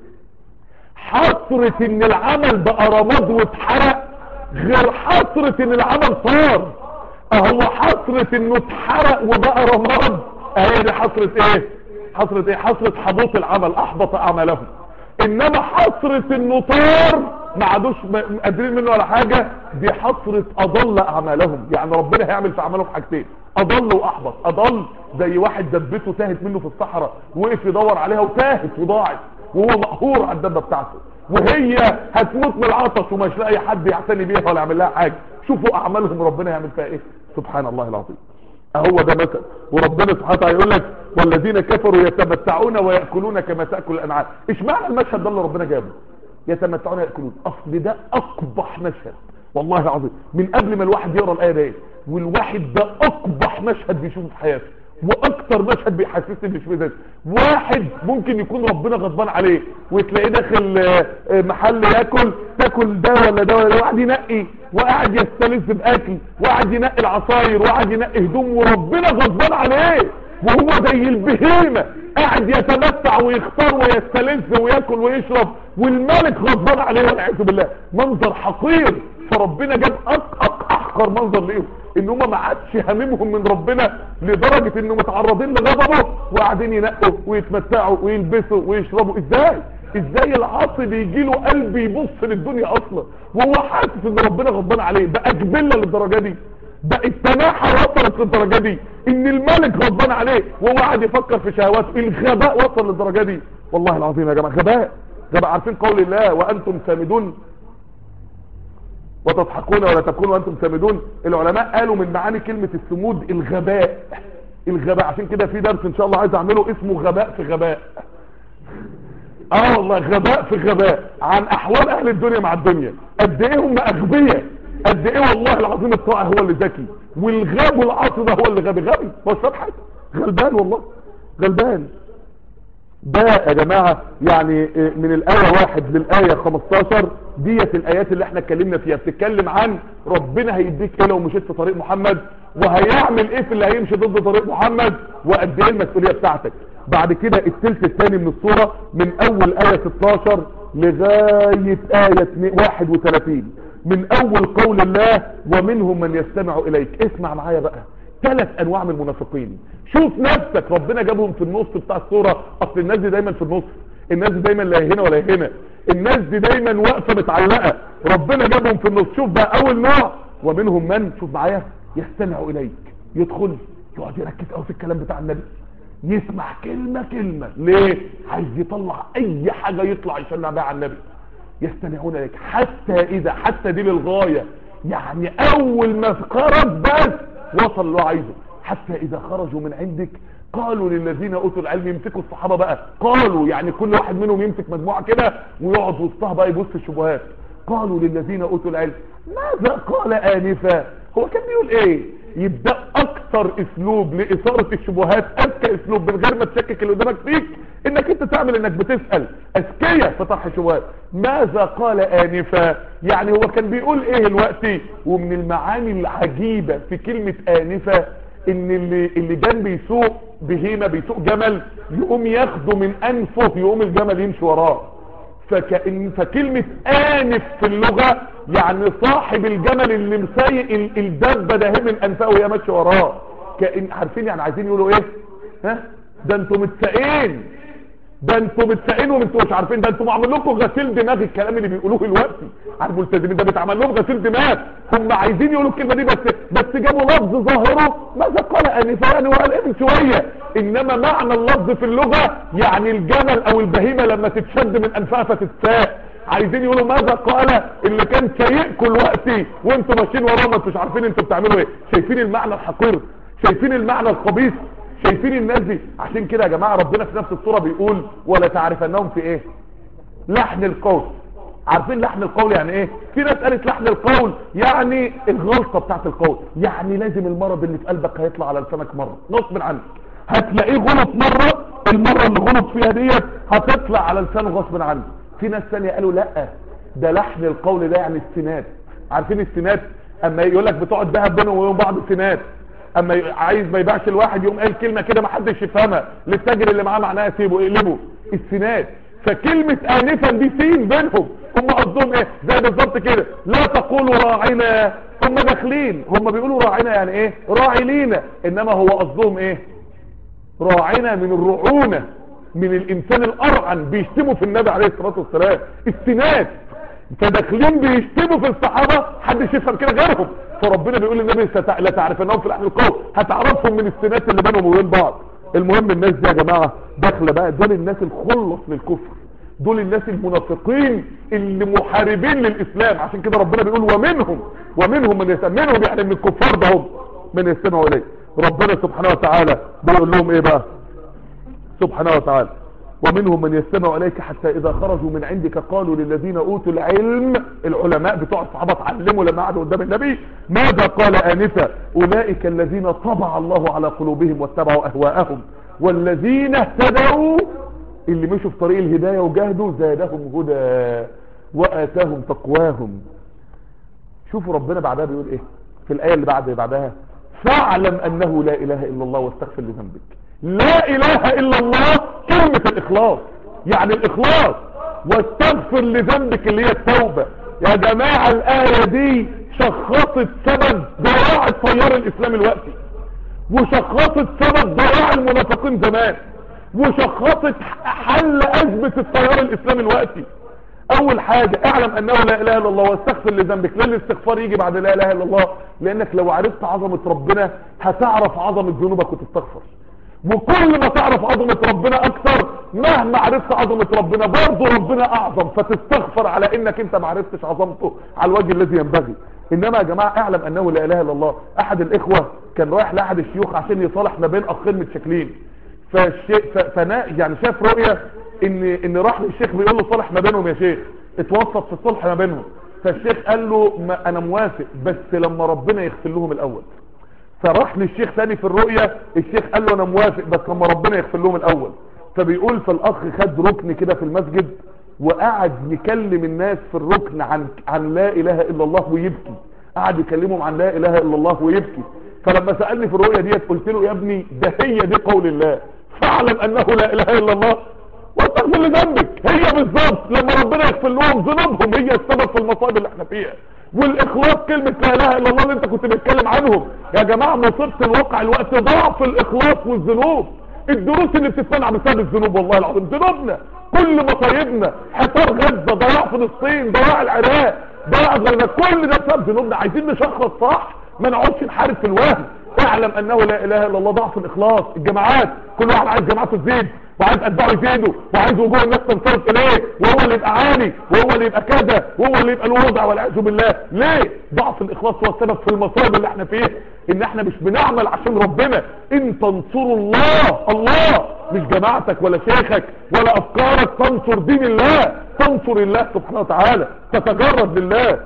A: حسره ان العمل بقى رماد واتحرق غير حسره ان العمل صار اهو حصرة انه اتحرق وبقى رماد اهي دي حصرة ايه حصرة ايه حصرة حبوط العمل احبط اعمالهم انما حصرة انه طار ما عادوش م- قادرين منه ولا حاجة دي حصرة اضل اعمالهم يعني ربنا هيعمل في اعمالهم حاجتين اضل واحبط اضل زي واحد دبته تاهت منه في الصحراء وقف يدور عليها وتاهت وضاعت وهو مقهور على الدبه بتاعته وهي هتموت من العطش ومش لاقي حد يعتني بيها ولا يعمل لها حاجه شوفوا اعمالهم ربنا يعمل فيها ايه سبحان الله العظيم اهو ده مثل وربنا سبحانه وتعالى يقول لك والذين كفروا يتمتعون ويأكلون كما تأكل الأنعام ايش معنى المشهد ده اللي ربنا جابه يتمتعون ويأكلون اصل ده اقبح مشهد والله العظيم من قبل ما الواحد يقرا الايه دي والواحد ده اقبح مشهد بيشوفه في حياته واكتر مشهد بيحسسني انه مش مزاج واحد ممكن يكون ربنا غضبان عليه وتلاقيه داخل آه، آه، محل ياكل تاكل ده ولا ده ولا ده وقاعد ينقي وقاعد يستلذ باكل وقاعد ينقي العصاير وقاعد ينقي هدوم وربنا غضبان عليه وهو زي البهيمه قاعد يتمتع ويختار ويستلذ وياكل ويشرب والملك غضبان عليه والعياذ بالله منظر حقير فربنا جاب أق أق احقر منظر ليهم ان هم ما عادش هاممهم من ربنا لدرجة انه متعرضين لغضبه وقاعدين ينقوا ويتمتعوا ويلبسوا ويشربوا ازاي ازاي العاصي بيجي له قلب يبص للدنيا اصلا وهو حاسس ان ربنا غضبان عليه بقى جبله للدرجه دي بقى التناحة وصلت للدرجه دي ان الملك غضبان عليه وهو قاعد يفكر في شهواته الغباء وصل للدرجه دي والله العظيم يا جماعه غباء غباء عارفين قول الله وانتم سامدون وتضحكون ولا تبكون وانتم سامدون العلماء قالوا من معاني كلمة السمود الغباء الغباء عشان كده في درس ان شاء الله عايز اعمله اسمه غباء في غباء اه والله غباء في غباء عن احوال اهل الدنيا مع الدنيا قد ايه هم اغبياء قد ايه والله العظيم الطائع هو اللي ذكي والغاب والعاصي ده هو اللي غبي غبي مش فاهم حاجه غلبان والله غلبان ده يا جماعة يعني من الآية واحد للآية 15 ديت الآيات اللي احنا اتكلمنا فيها بتتكلم عن ربنا هيديك ايه لو مشيت في طريق محمد وهيعمل ايه في اللي هيمشي ضد طريق محمد وقد ايه المسؤولية بتاعتك بعد كده الثلث الثاني من الصورة من اول آية 16 لغاية آية 31 من اول قول الله ومنهم من يستمع اليك اسمع معايا بقى ثلاث انواع من المنافقين شوف نفسك ربنا جابهم في النص بتاع الصورة اصل الناس دي دايما في النص الناس دي دايما لا هنا ولا هنا الناس دي دايما واقفة متعلقة ربنا جابهم في النص شوف بقى اول نوع ومنهم من شوف معايا يستمع اليك يدخل يقعد يركز قوي في الكلام بتاع النبي يسمع كلمة كلمة ليه عايز يطلع اي حاجة يطلع يشنع بها على النبي يستمعون اليك حتى اذا حتى دي للغاية يعني اول ما خرج بس وصل اللي هو عايزه حتى اذا خرجوا من عندك قالوا للذين اوتوا العلم يمسكوا الصحابة بقى قالوا يعني كل واحد منهم يمسك مجموعة كده ويقعد وسطها بقى يبص الشبهات قالوا للذين اوتوا العلم ماذا قال انفا هو كان بيقول ايه يبدأ اكثر اسلوب لاثارة الشبهات اذكى اسلوب من غير ما تشكك اللي قدامك فيك انك انت تعمل انك بتسأل اذكية في طرح الشبهات ماذا قال انفا يعني هو كان بيقول ايه الوقت ومن المعاني العجيبة في كلمة انفا ان اللي, اللي كان بيسوق بهيمة بيسوق جمل يقوم ياخده من انفه يقوم الجمل يمشي وراه فكأن فكلمة آنف في اللغة يعني صاحب الجمل اللي مسايق ال- الدبة ده من أنفه وهي ماشية وراه كأن عارفين يعني عايزين يقولوا ايه ها ده انتوا متساقين ده انتوا متساقين وانتوا مش عارفين ده انتوا معمول لكم غسيل دماغ الكلام اللي بيقولوه دلوقتي على الملتزمين ده بيتعمل لهم غسيل دماغ هم عايزين يقولوا الكلمه دي بس بس جابوا لفظ ظاهره ماذا قال انفا يعني وقال ايه من شويه انما معنى اللفظ في اللغه يعني الجمل او البهيمه لما تتشد من انفها فتتساق عايزين يقولوا ماذا قال اللي كان سايقكم دلوقتي وانتوا ماشيين وراه ما انتوش عارفين انتوا بتعملوا ايه شايفين المعنى الحقير شايفين المعنى الخبيث شايفين الناس دي عشان كده يا جماعة ربنا في نفس الصورة بيقول ولا تعرفنهم في ايه لحن القول عارفين لحن القول يعني ايه في ناس قالت لحن القول يعني الغلطة بتاعت القول يعني لازم المرض اللي في قلبك هيطلع على لسانك مرة غصب عنك هتلاقيه غلط مرة المرة اللي غلط فيها ديت هتطلع على لسانه غصب عنك في ناس ثانيه قالوا لا ده لحن القول ده يعني السنات عارفين السنات اما يقول لك بتقعد دهب بينهم وبين بعض سنات اما ي- عايز ما يبيعش الواحد يقوم قال كلمه كده ما حدش يفهمها للتاجر اللي معاه معناها سيبه اقلبه السنات فكلمة آنفا دي سين بينهم هم قصدهم ايه زي بالظبط كده لا تقولوا راعنا هم داخلين هم بيقولوا راعنا يعني ايه راعي لينا انما هو قصدهم ايه راعنا من الرعونة من الانسان الارعن بيشتموا في النبي عليه الصلاة والسلام استناد فداخلين بيشتموا في الصحابة حدش يفهم كده غيرهم فربنا بيقول للنبي ستع... لا تعرفنهم في لحن القول هتعرفهم من السنات اللي بينهم وبين بعض المهم الناس دي يا جماعة داخله بقى دول الناس الخلص للكفر دول الناس المنافقين اللي محاربين للاسلام عشان كده ربنا بيقول ومنهم ومنهم من يسمينهم يعني من الكفار ده هم من يستمعوا اليه ربنا سبحانه وتعالى بيقول لهم ايه بقى سبحانه وتعالى ومنهم من يستمع إليك حتى إذا خرجوا من عندك قالوا للذين أوتوا العلم العلماء بتوع الصحابة اتعلموا لما قعدوا قدام النبي ماذا قال آنفا أولئك الذين طبع الله على قلوبهم واتبعوا أهواءهم والذين اهتدوا اللي مشوا في طريق الهداية وجاهدوا زادهم هدى وآتاهم تقواهم شوفوا ربنا بعدها بيقول ايه في الآية اللي بعد بعدها فاعلم أنه لا إله إلا الله واستغفر لذنبك لا اله الا الله كلمة الاخلاص يعني الاخلاص واستغفر لذنبك اللي هي التوبة يا جماعة الاية دي شخصت سبب ضياع التيار الاسلامي الوقتي وشخصت سبب ضياع المنافقين زمان وشخصت حل ازمة التيار الاسلامي الوقتي اول حاجة اعلم انه لا اله الا الله واستغفر لذنبك لان الاستغفار يجي بعد لا اله الا الله لانك لو عرفت عظمة ربنا هتعرف عظمة ذنوبك وتستغفر وكل ما تعرف عظمة ربنا اكثر مهما عرفت عظمة ربنا برضه ربنا اعظم فتستغفر على انك انت ما عرفتش عظمته على الوجه الذي ينبغي انما يا جماعة اعلم انه لا اله الا الله احد الاخوة كان رايح لاحد الشيوخ عشان يصالح ما بين اخين متشكلين فالشيء فنا يعني شاف رؤية ان ان راح للشيخ بيقول له صالح ما بينهم يا شيخ اتوسط في الصلح ما بينهم فالشيخ قال له ما انا موافق بس لما ربنا يغفر لهم الاول فراح للشيخ ثاني في الرؤية الشيخ قال له انا موافق بس لما ربنا يغفر لهم الاول فبيقول فالاخ خد ركن كده في المسجد وقعد يكلم الناس في الركن عن عن لا اله الا الله ويبكي قعد يكلمهم عن لا اله الا الله ويبكي فلما سألني في الرؤية ديت قلت له يا ابني ده هي دي قول الله فاعلم انه لا اله الا الله واستغفر لذنبك هي بالظبط لما ربنا يغفر لهم ذنوبهم هي السبب في المصائب اللي احنا فيها والاخلاص كلمة لا اله الا الله اللي انت كنت بتتكلم عنهم يا جماعة مصيبة الواقع الوقت ضعف الاخلاص والذنوب الدروس اللي بتتمنع بسبب الذنوب والله العظيم ذنوبنا كل مصايبنا حصار غزة ضياع فلسطين ضياع العراق ضياع غزة كل ده بسبب ذنوبنا عايزين نشخص صح ما نقعدش نحارب في الوهم اعلم انه لا اله الا الله ضعف الاخلاص الجماعات كل واحد عايز جماعته تزيد وعايز اتباعه يزيدوا وعايز وجوه الناس تنصرف اليه وهو اللي يبقى عالي وهو اللي يبقى كذا وهو اللي يبقى الوضع والعياذ بالله ليه ضعف الاخلاص هو السبب في المصائب اللي احنا فيه ان احنا مش بنعمل عشان ربنا ان تنصروا الله الله مش جماعتك ولا شيخك ولا افكارك تنصر دين الله تنصر الله سبحانه وتعالى تتجرد لله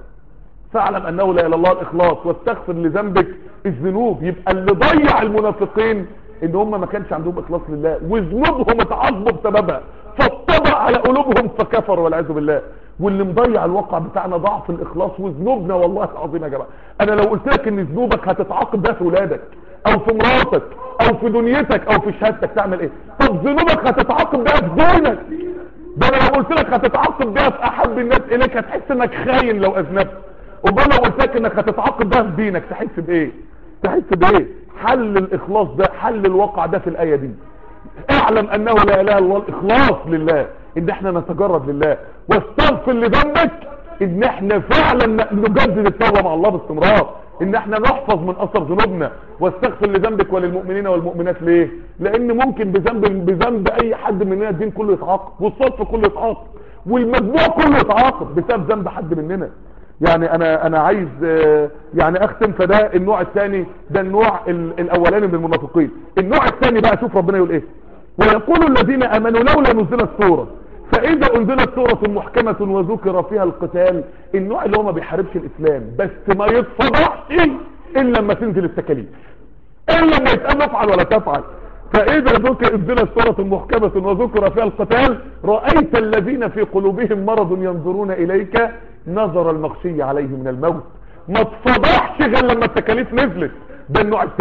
A: فاعلم انه لا اله الا الله الاخلاص واستغفر لذنبك الذنوب يبقى اللي ضيع المنافقين ان هم ما كانش عندهم اخلاص لله وذنوبهم اتعظموا بسببها فاطبع على قلوبهم فكفروا والعياذ بالله واللي مضيع الواقع بتاعنا ضعف الاخلاص وذنوبنا والله العظيم يا جماعه انا لو قلت لك ان ذنوبك هتتعاقب بيها في ولادك او في مراتك او في دنيتك او في شهادتك تعمل ايه طب ذنوبك هتتعاقب بيها في دينك ده انا لو قلت لك هتتعاقب بيها في احب الناس اليك هتحس انك خاين لو اذنبت امال لو قلت لك انك هتتعاقب بيها في دينك تحس بايه تحس بايه حل الاخلاص ده حل الواقع ده في الايه دي اعلم انه لا اله الا الله الاخلاص لله ان احنا نتجرد لله واستغفر لذنبك ان احنا فعلا نجدد التوبه مع الله باستمرار ان احنا نحفظ من اثر ذنوبنا واستغفر لذنبك وللمؤمنين والمؤمنات ليه لان ممكن بذنب بذنب اي حد مننا الدين كله يتعاقب والصدف كله يتعاقب والمجموع كله يتعاقب بسبب ذنب حد مننا يعني انا انا عايز يعني اختم فده النوع الثاني ده النوع الاولاني من المنافقين النوع الثاني بقى شوف ربنا يقول ايه ويقول الذين امنوا لولا نزلت سوره فاذا انزلت سوره محكمه وذكر فيها القتال النوع اللي هو ما بيحاربش الاسلام بس ما يتفضحش الا لما تنزل التكاليف الا لما يتقال افعل ولا تفعل فاذا ذكر انزلت سوره محكمه وذكر فيها القتال رايت الذين في قلوبهم مرض ينظرون اليك نظر المغشي عليه من الموت ما اتفضحش غير لما التكاليف نزلت ده النوع الثاني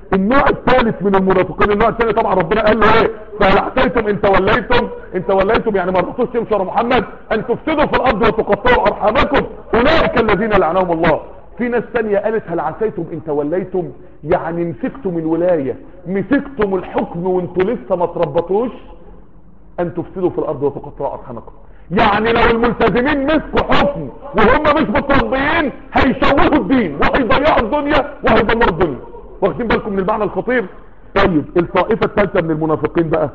A: النوع الثالث من المنافقين النوع الثاني طبعا ربنا قال له ايه فهل عسيتم ان توليتم ان توليتم يعني ما رضيتوش تمشوا ورا محمد ان تفسدوا في الارض وتقطعوا ارحامكم اولئك الذين لعنهم الله في ناس تانية قالت هل عسيتم ان توليتم يعني مسكتم الولاية مسكتم الحكم وانتوا لسه ما تربطوش ان تفسدوا في الارض وتقطعوا ارحامكم يعني لو الملتزمين مسكوا حكم وهم مش متربيين هيشوهوا الدين وهيضيعوا الدنيا وهيدمروا الدنيا واخدين بالكم من المعنى الخطير طيب الطائفة الثالثة من المنافقين بقى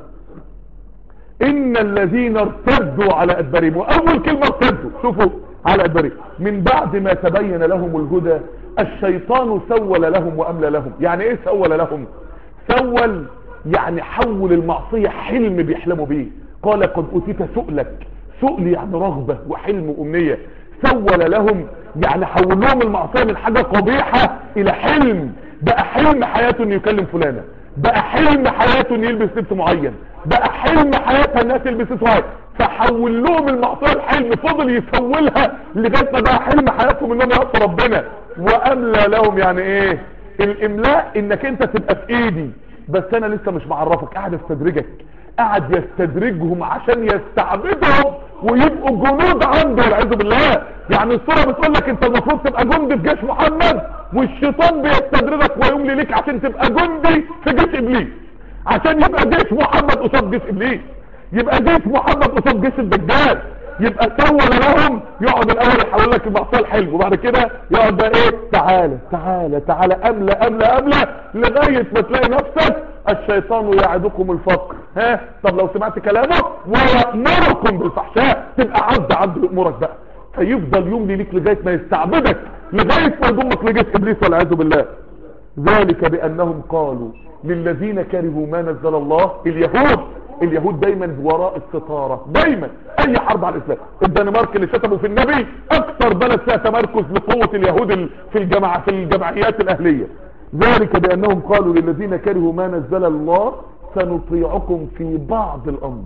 A: ان الذين ارتدوا على ادبارهم واول كلمة ارتدوا شوفوا على ادبارهم من بعد ما تبين لهم الهدى الشيطان سول لهم واملى لهم يعني ايه سول لهم سول يعني حول المعصية حلم بيحلموا بيه قال قد اتيت سؤلك سؤل يعني رغبة وحلم وامنية سول لهم يعني حول لهم المعصية من حاجة قبيحة الى حلم بقى حلم حياته انه يكلم فلانة بقى حلم حياته انه يلبس لبس معين بقى حلم حياتها الناس تلبس لبس معين فحول لهم المعصية الحلم فضل يسولها لغاية ما بقى حلم حياتهم انهم يعصوا ربنا واملى لهم يعني ايه الاملاء انك انت تبقى في ايدي بس انا لسه مش معرفك قاعد استدرجك قاعد يستدرجهم عشان يستعبدهم ويبقوا جنود عنده والعياذ بالله يعني الصورة بتقول لك انت المفروض تبقى جندي في جيش محمد والشيطان بيستدرجك ويملي ليك عشان تبقى جندي في جيش ابليس عشان يبقى جيش محمد قصاد جيش ابليس يبقى جيش محمد قصاد جيش الدجال يبقى سول لهم يقعد الاول يحول لك المعصيه الحلو وبعد كده يقعد بقى ايه تعالى تعالى تعالى املى املى املى لغايه ما تلاقي نفسك الشيطان يعدكم الفقر ها طب لو سمعت كلامه ويأمركم بالفحشاء تبقى عبد عبد امورك بقى فيفضل يملي ليك لغايه ما يستعبدك لغايه ما يضمك لجيش ابليس والعياذ بالله ذلك بانهم قالوا للذين كرهوا ما نزل الله اليهود اليهود دايما وراء الستارة دايما اي حرب على الاسلام الدنمارك اللي شتموا في النبي اكثر بلد فيها تمركز لقوة اليهود في الجماعة في الجمعيات الاهلية ذلك بانهم قالوا للذين كرهوا ما نزل الله سنطيعكم في بعض الامر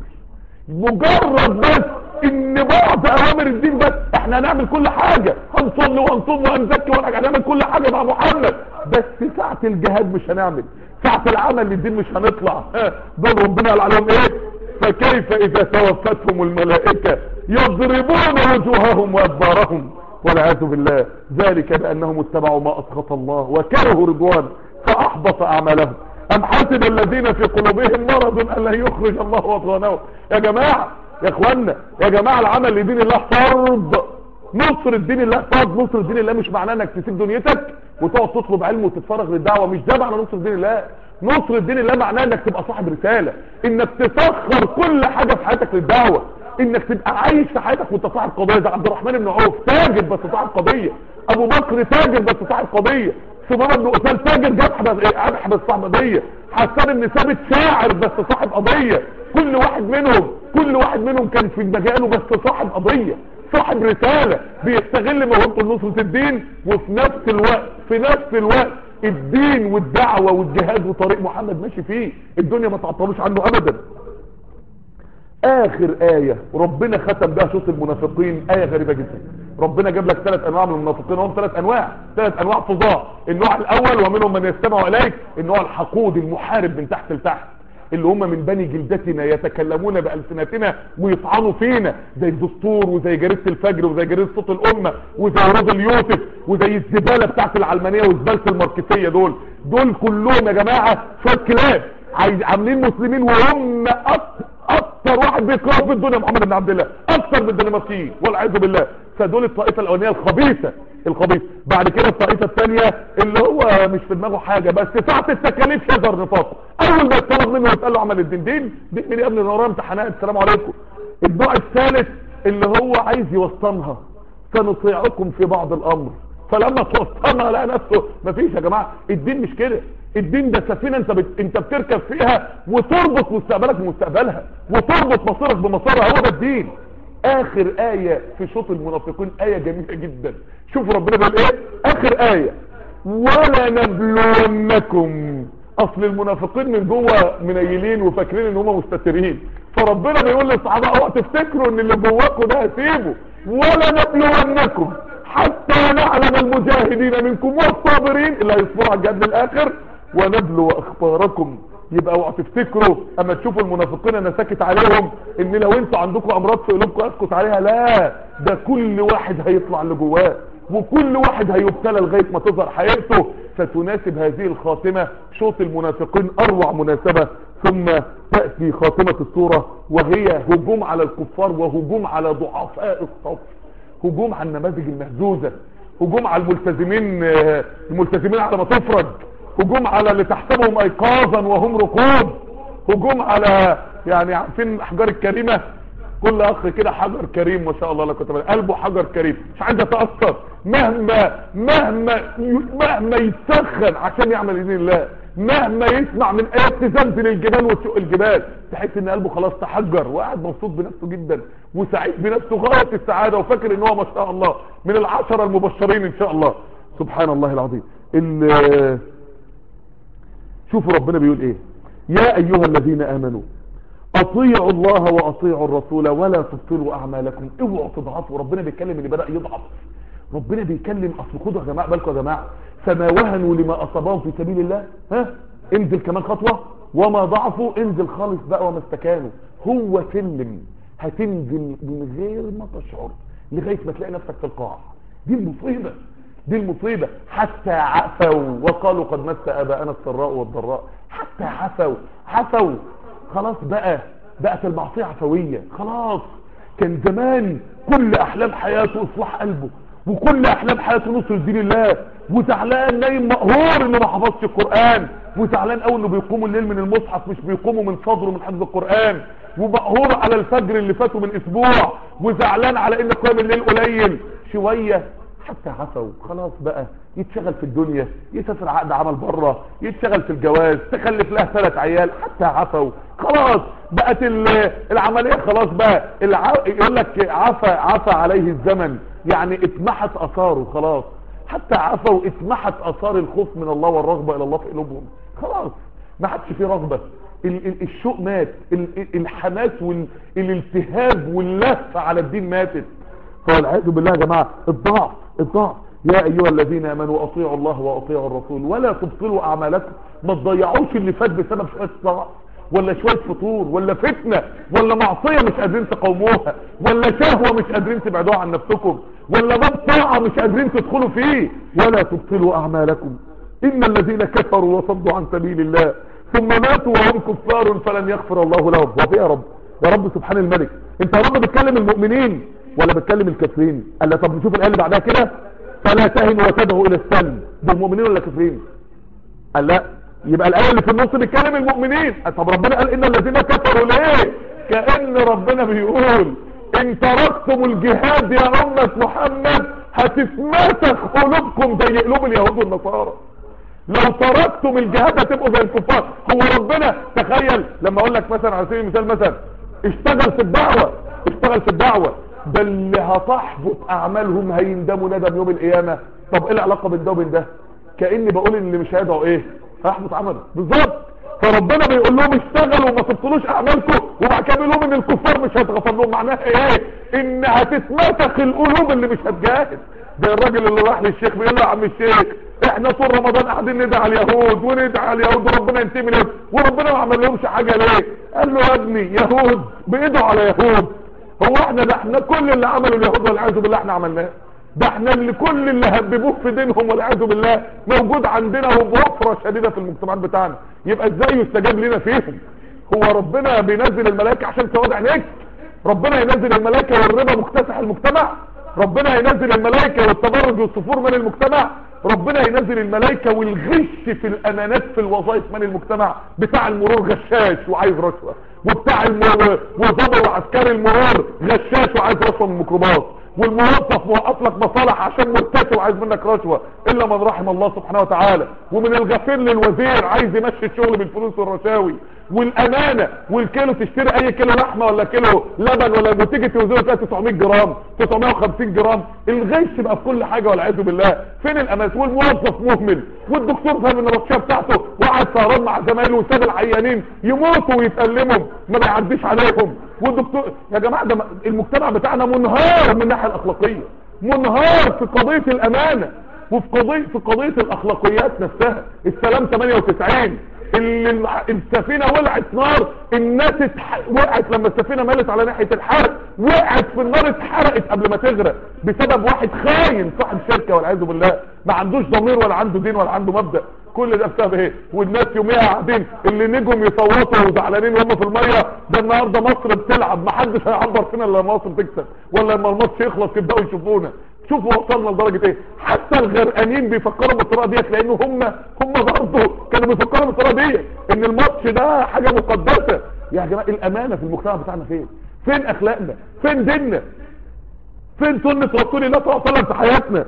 A: مجرد بس ان بعض اوامر الدين بس احنا هنعمل كل حاجة هنصلي وهنصوم وهنزكي وهنعمل كل حاجة مع محمد بس ساعة الجهاد مش هنعمل ساعة العمل للدين مش هنطلع دول ربنا قال عليهم ايه فكيف اذا توفتهم الملائكة يضربون وجوههم وادبارهم والعياذ بالله ذلك بانهم اتبعوا ما اسخط الله وكرهوا رضوان فاحبط اعمالهم ام حسب الذين في قلوبهم مرض ان لا يخرج الله اضغانهم يا جماعة يا اخوانا يا جماعة العمل لدين الله فرض نصر الدين الله فرض نصر الدين الله مش معناه انك تسيب دنيتك وتقعد تطلب علم وتتفرغ للدعوة مش ده معنى نصر الدين الله نصر الدين الله معناه انك تبقى صاحب رسالة انك تسخر كل حاجة في حياتك للدعوة انك تبقى عايش في حياتك وانت صاحب قضية زي عبد الرحمن بن عوف تاجر بس صاحب قضية ابو بكر تاجر بس صاحب قضية سمارة بن قتال تاجر جبح بس صاحب قضية حسان بن ثابت شاعر بس صاحب قضية كل واحد منهم كل واحد منهم كان في مجاله بس صاحب قضية صاحب رسالة بيستغل موهبته لنصرة الدين وفي نفس الوقت في نفس الوقت الدين والدعوة والجهاد وطريق محمد ماشي فيه الدنيا ما تعطلوش عنه ابدا اخر آية ربنا ختم بها شوط المنافقين آية غريبة جدا ربنا جاب لك ثلاث انواع من المنافقين هم ثلاث انواع ثلاث انواع فظاع النوع الاول ومنهم من يستمع اليك النوع الحقود المحارب من تحت لتحت اللي هم من بني جلدتنا يتكلمون بألسنتنا ويطعنوا فينا زي الدستور وزي جريدة الفجر وزي جريدة صوت الأمة وزي راجل يوسف وزي الزبالة بتاعت العلمانية وزبالة الماركسية دول دول كلهم يا جماعة شوية كلاب عاملين مسلمين وهم اكتر واحد بيكره في الدنيا محمد بن عبد الله اكتر من الدنماركيين والعياذ بالله فدول الطائفة الاولانية الخبيثة الخبيث بعد كده الطائفة الثانية اللي هو مش في دماغه حاجة بس ساعة التكاليف شجر نطاقه اول ما يطلب منه ويسأله عمل الدين دين دين من قبل نوران امتحانات السلام عليكم النوع الثالث اللي هو عايز يوصلها سنطيعكم في بعض الامر فلما توصلها لقى نفسه مفيش يا جماعة الدين مش كده الدين ده سفينة انت بت... انت بتركب فيها وتربط مستقبلك بمستقبلها وتربط مصيرك بمصيرها هو ده الدين اخر آية في شوط المنافقين آية جميلة جدا شوفوا ربنا بيقول ايه اخر آية ولا نبلونكم اصل المنافقين من جوه منيلين وفاكرين ان هم مستترين فربنا بيقول للصحابة اوعوا تفتكروا ان اللي جواكم ده هسيبه ولا نبلونكم حتى نعلم المجاهدين منكم والصابرين اللي هيصبروا على الجهاد الاخر ونبلو اخباركم يبقى اوعوا تفتكروا اما تشوفوا المنافقين انا ساكت عليهم ان لو انتوا عندكم امراض في قلوبكم اسكت عليها لا ده كل واحد هيطلع اللي جواه وكل واحد هيبتلى لغايه ما تظهر حقيقته فتناسب هذه الخاتمه شوط المنافقين اروع مناسبه ثم تاتي خاتمه السوره وهي هجوم على الكفار وهجوم على ضعفاء الصف هجوم على النماذج المهزوزه هجوم على الملتزمين آه، الملتزمين على ما تفرج هجوم على اللي تحسبهم ايقاظا وهم رقود هجوم على يعني عارفين الاحجار الكريمه كل اخ كده حجر كريم ما شاء الله لا كنت قلبه حجر كريم مش عايز يتاثر مهما مهما مهما يتسخن عشان يعمل دين الله مهما يسمع من ايات تزلزل الجبال وتشق الجبال تحس ان قلبه خلاص تحجر وقاعد مبسوط بنفسه جدا وسعيد بنفسه غايه السعاده وفاكر ان هو ما شاء الله من العشره المبشرين ان شاء الله سبحان الله العظيم ال- شوفوا ربنا بيقول ايه يا ايها الذين امنوا اطيعوا الله واطيعوا الرسول ولا تبطلوا اعمالكم اوعوا تضعفوا ربنا بيتكلم اللي بدا يضعف ربنا بيتكلم اصل خدوا يا جماعه بالكم يا جماعه فما وهنوا لما اصابهم في سبيل الله ها انزل كمان خطوه وما ضعفوا انزل خالص بقى وما استكانوا هو سلم هتنزل من غير ما تشعر لغايه ما تلاقي نفسك في القاع دي المصيبه دي المصيبة حتى عفوا وقالوا قد مس اباءنا السراء والضراء حتى عفوا عفوا خلاص بقى بقت المعصية عفوية خلاص كان زمان كل احلام حياته اصلاح قلبه وكل احلام حياته نصر دين الله وزعلان نايم مقهور انه ما حفظش القران وزعلان قوي انه بيقوموا الليل من المصحف مش بيقوموا من صدره من حفظ القران ومقهور على الفجر اللي فاته من اسبوع وزعلان على ان قيام الليل قليل شويه حتى عفوا خلاص بقى يتشغل في الدنيا يسافر عقد عمل بره يتشغل في الجواز تخلف له ثلاث عيال حتى عفوا خلاص بقت ال- العمليه خلاص بقى الع... يقول لك عفى عفى عليه الزمن يعني اتمحت اثاره خلاص حتى عفوا اتمحت اثار الخوف من الله والرغبه الى الله في قلوبهم خلاص ما عادش في رغبه ال- ال- الشوق مات ال- ال- الحماس والالتهاب واللهفه على الدين ماتت فالعياذ بالله يا جماعه الضعف الضعف يا ايها الذين امنوا اطيعوا الله واطيعوا الرسول ولا تبطلوا اعمالكم ما تضيعوش اللي فات بسبب شويه ضعف ولا شويه فطور ولا فتنه ولا معصيه مش قادرين تقاوموها ولا شهوه مش قادرين تبعدوها عن نفسكم ولا باب طاعه مش قادرين تدخلوا فيه ولا تبطلوا اعمالكم ان الذين كفروا وصدوا عن سبيل الله ثم ماتوا وهم كفار فلن يغفر الله لهم وفي يا رب يا رب سبحان الملك انت يا رب بتكلم المؤمنين ولا بتكلم الكافرين قال له طب نشوف الايه اللي بعدها كده فلا تهنوا وتدعوا الى السلم دول مؤمنين ولا كافرين قال لا يبقى الايه اللي في النص بتكلم المؤمنين طب ربنا قال ان الذين كفروا ليه كان ربنا بيقول ان تركتم الجهاد يا امه محمد هتتمسخ قلوبكم زي قلوب اليهود والنصارى لو تركتم الجهاد هتبقوا زي الكفار هو ربنا تخيل لما اقول لك مثلا على سبيل المثال مثلا اشتغل في الدعوه اشتغل في الدعوه ده اللي هتحبط اعمالهم هيندموا ندم يوم القيامه طب ايه العلاقه بين ده وبين ده كاني بقول ان اللي مش هيدعوا ايه هيحبط عمله بالظبط فربنا بيقول لهم اشتغلوا وما تبطلوش اعمالكم وبعد كده بيقول لهم ان الكفار مش هيتغفر لهم معناها ايه ان هتتمسخ القلوب اللي مش هتجاهد ده الراجل اللي راح للشيخ بيقول له يا عم الشيخ احنا طول رمضان قاعدين ندعي على اليهود وندعي على اليهود وربنا ينتهي من وربنا ما عمل لهمش حاجه ليه قال له يا ابني يهود بيدعوا على يهود هو احنا ده احنا كل اللي عملوا اليهود والعياذ بالله احنا عملناه ده احنا اللي كل اللي هببوه في دينهم والعياذ بالله موجود عندنا وبوفره شديده في المجتمعات بتاعنا يبقى ازاي يستجاب لنا فيهم هو ربنا بينزل الملائكه عشان تقعد عينيك ربنا ينزل الملائكه والربا مكتسح المجتمع ربنا ينزل الملائكه والتبرج والصفور من المجتمع ربنا ينزل الملائكه والغش في الامانات في الوظائف من المجتمع بتاع المرور غشاش وعايز رشوه وبتاع المرور وظابط وعسكري المرور غشاش وعايز رشوه من الميكروباص والموظف موقف لك مصالح عشان مرتكب وعايز منك رشوه الا من رحم الله سبحانه وتعالى ومن الغفير للوزير عايز يمشي الشغل بالفلوس والرشاوي والامانه والكيلو تشتري اي كيلو لحمه ولا كيلو لبن ولا وتيجي توزنه تلاقي 900 جرام 950 جرام الغش بقى في كل حاجه والعياذ بالله فين الامانه والموظف مهمل والدكتور فاهم ان الرشاه بتاعته وقعد سهران مع زمايله وساب العيانين يموتوا ويتألموا ما بيعديش عليهم والدكتور يا جماعه ده المجتمع بتاعنا منهار من الناحيه الاخلاقيه منهار في قضيه الامانه وفي قضية في قضية الاخلاقيات نفسها السلام 98 اللي الع- السفينة ولعت نار الناس اتح... وقعت لما السفينة مالت على ناحية الحرق وقعت في النار اتحرقت قبل ما تغرق بسبب واحد خاين صاحب شركة والعياذ بالله ما عندوش ضمير ولا عنده دين ولا عنده مبدأ كل ده بسبب ايه والناس يوميها قاعدين اللي نجم يصوتوا وزعلانين وهم في الميه ده النهارده مصر بتلعب ما حدش هيعبر فينا الا لما مصر تكسب ولا لما الماتش يخلص يبداوا يشوفونا شوفوا وصلنا لدرجه ايه حتى الغرقانين بيفكروا بالطريقه ديت لان هم هم برضه كانوا بيفكروا بالطريقه ديت ان الماتش ده حاجه مقدسه يا جماعه الامانه في المجتمع بتاعنا فين فين اخلاقنا فين ديننا فين سنه رسول الله صلى الله عليه وسلم في حياتنا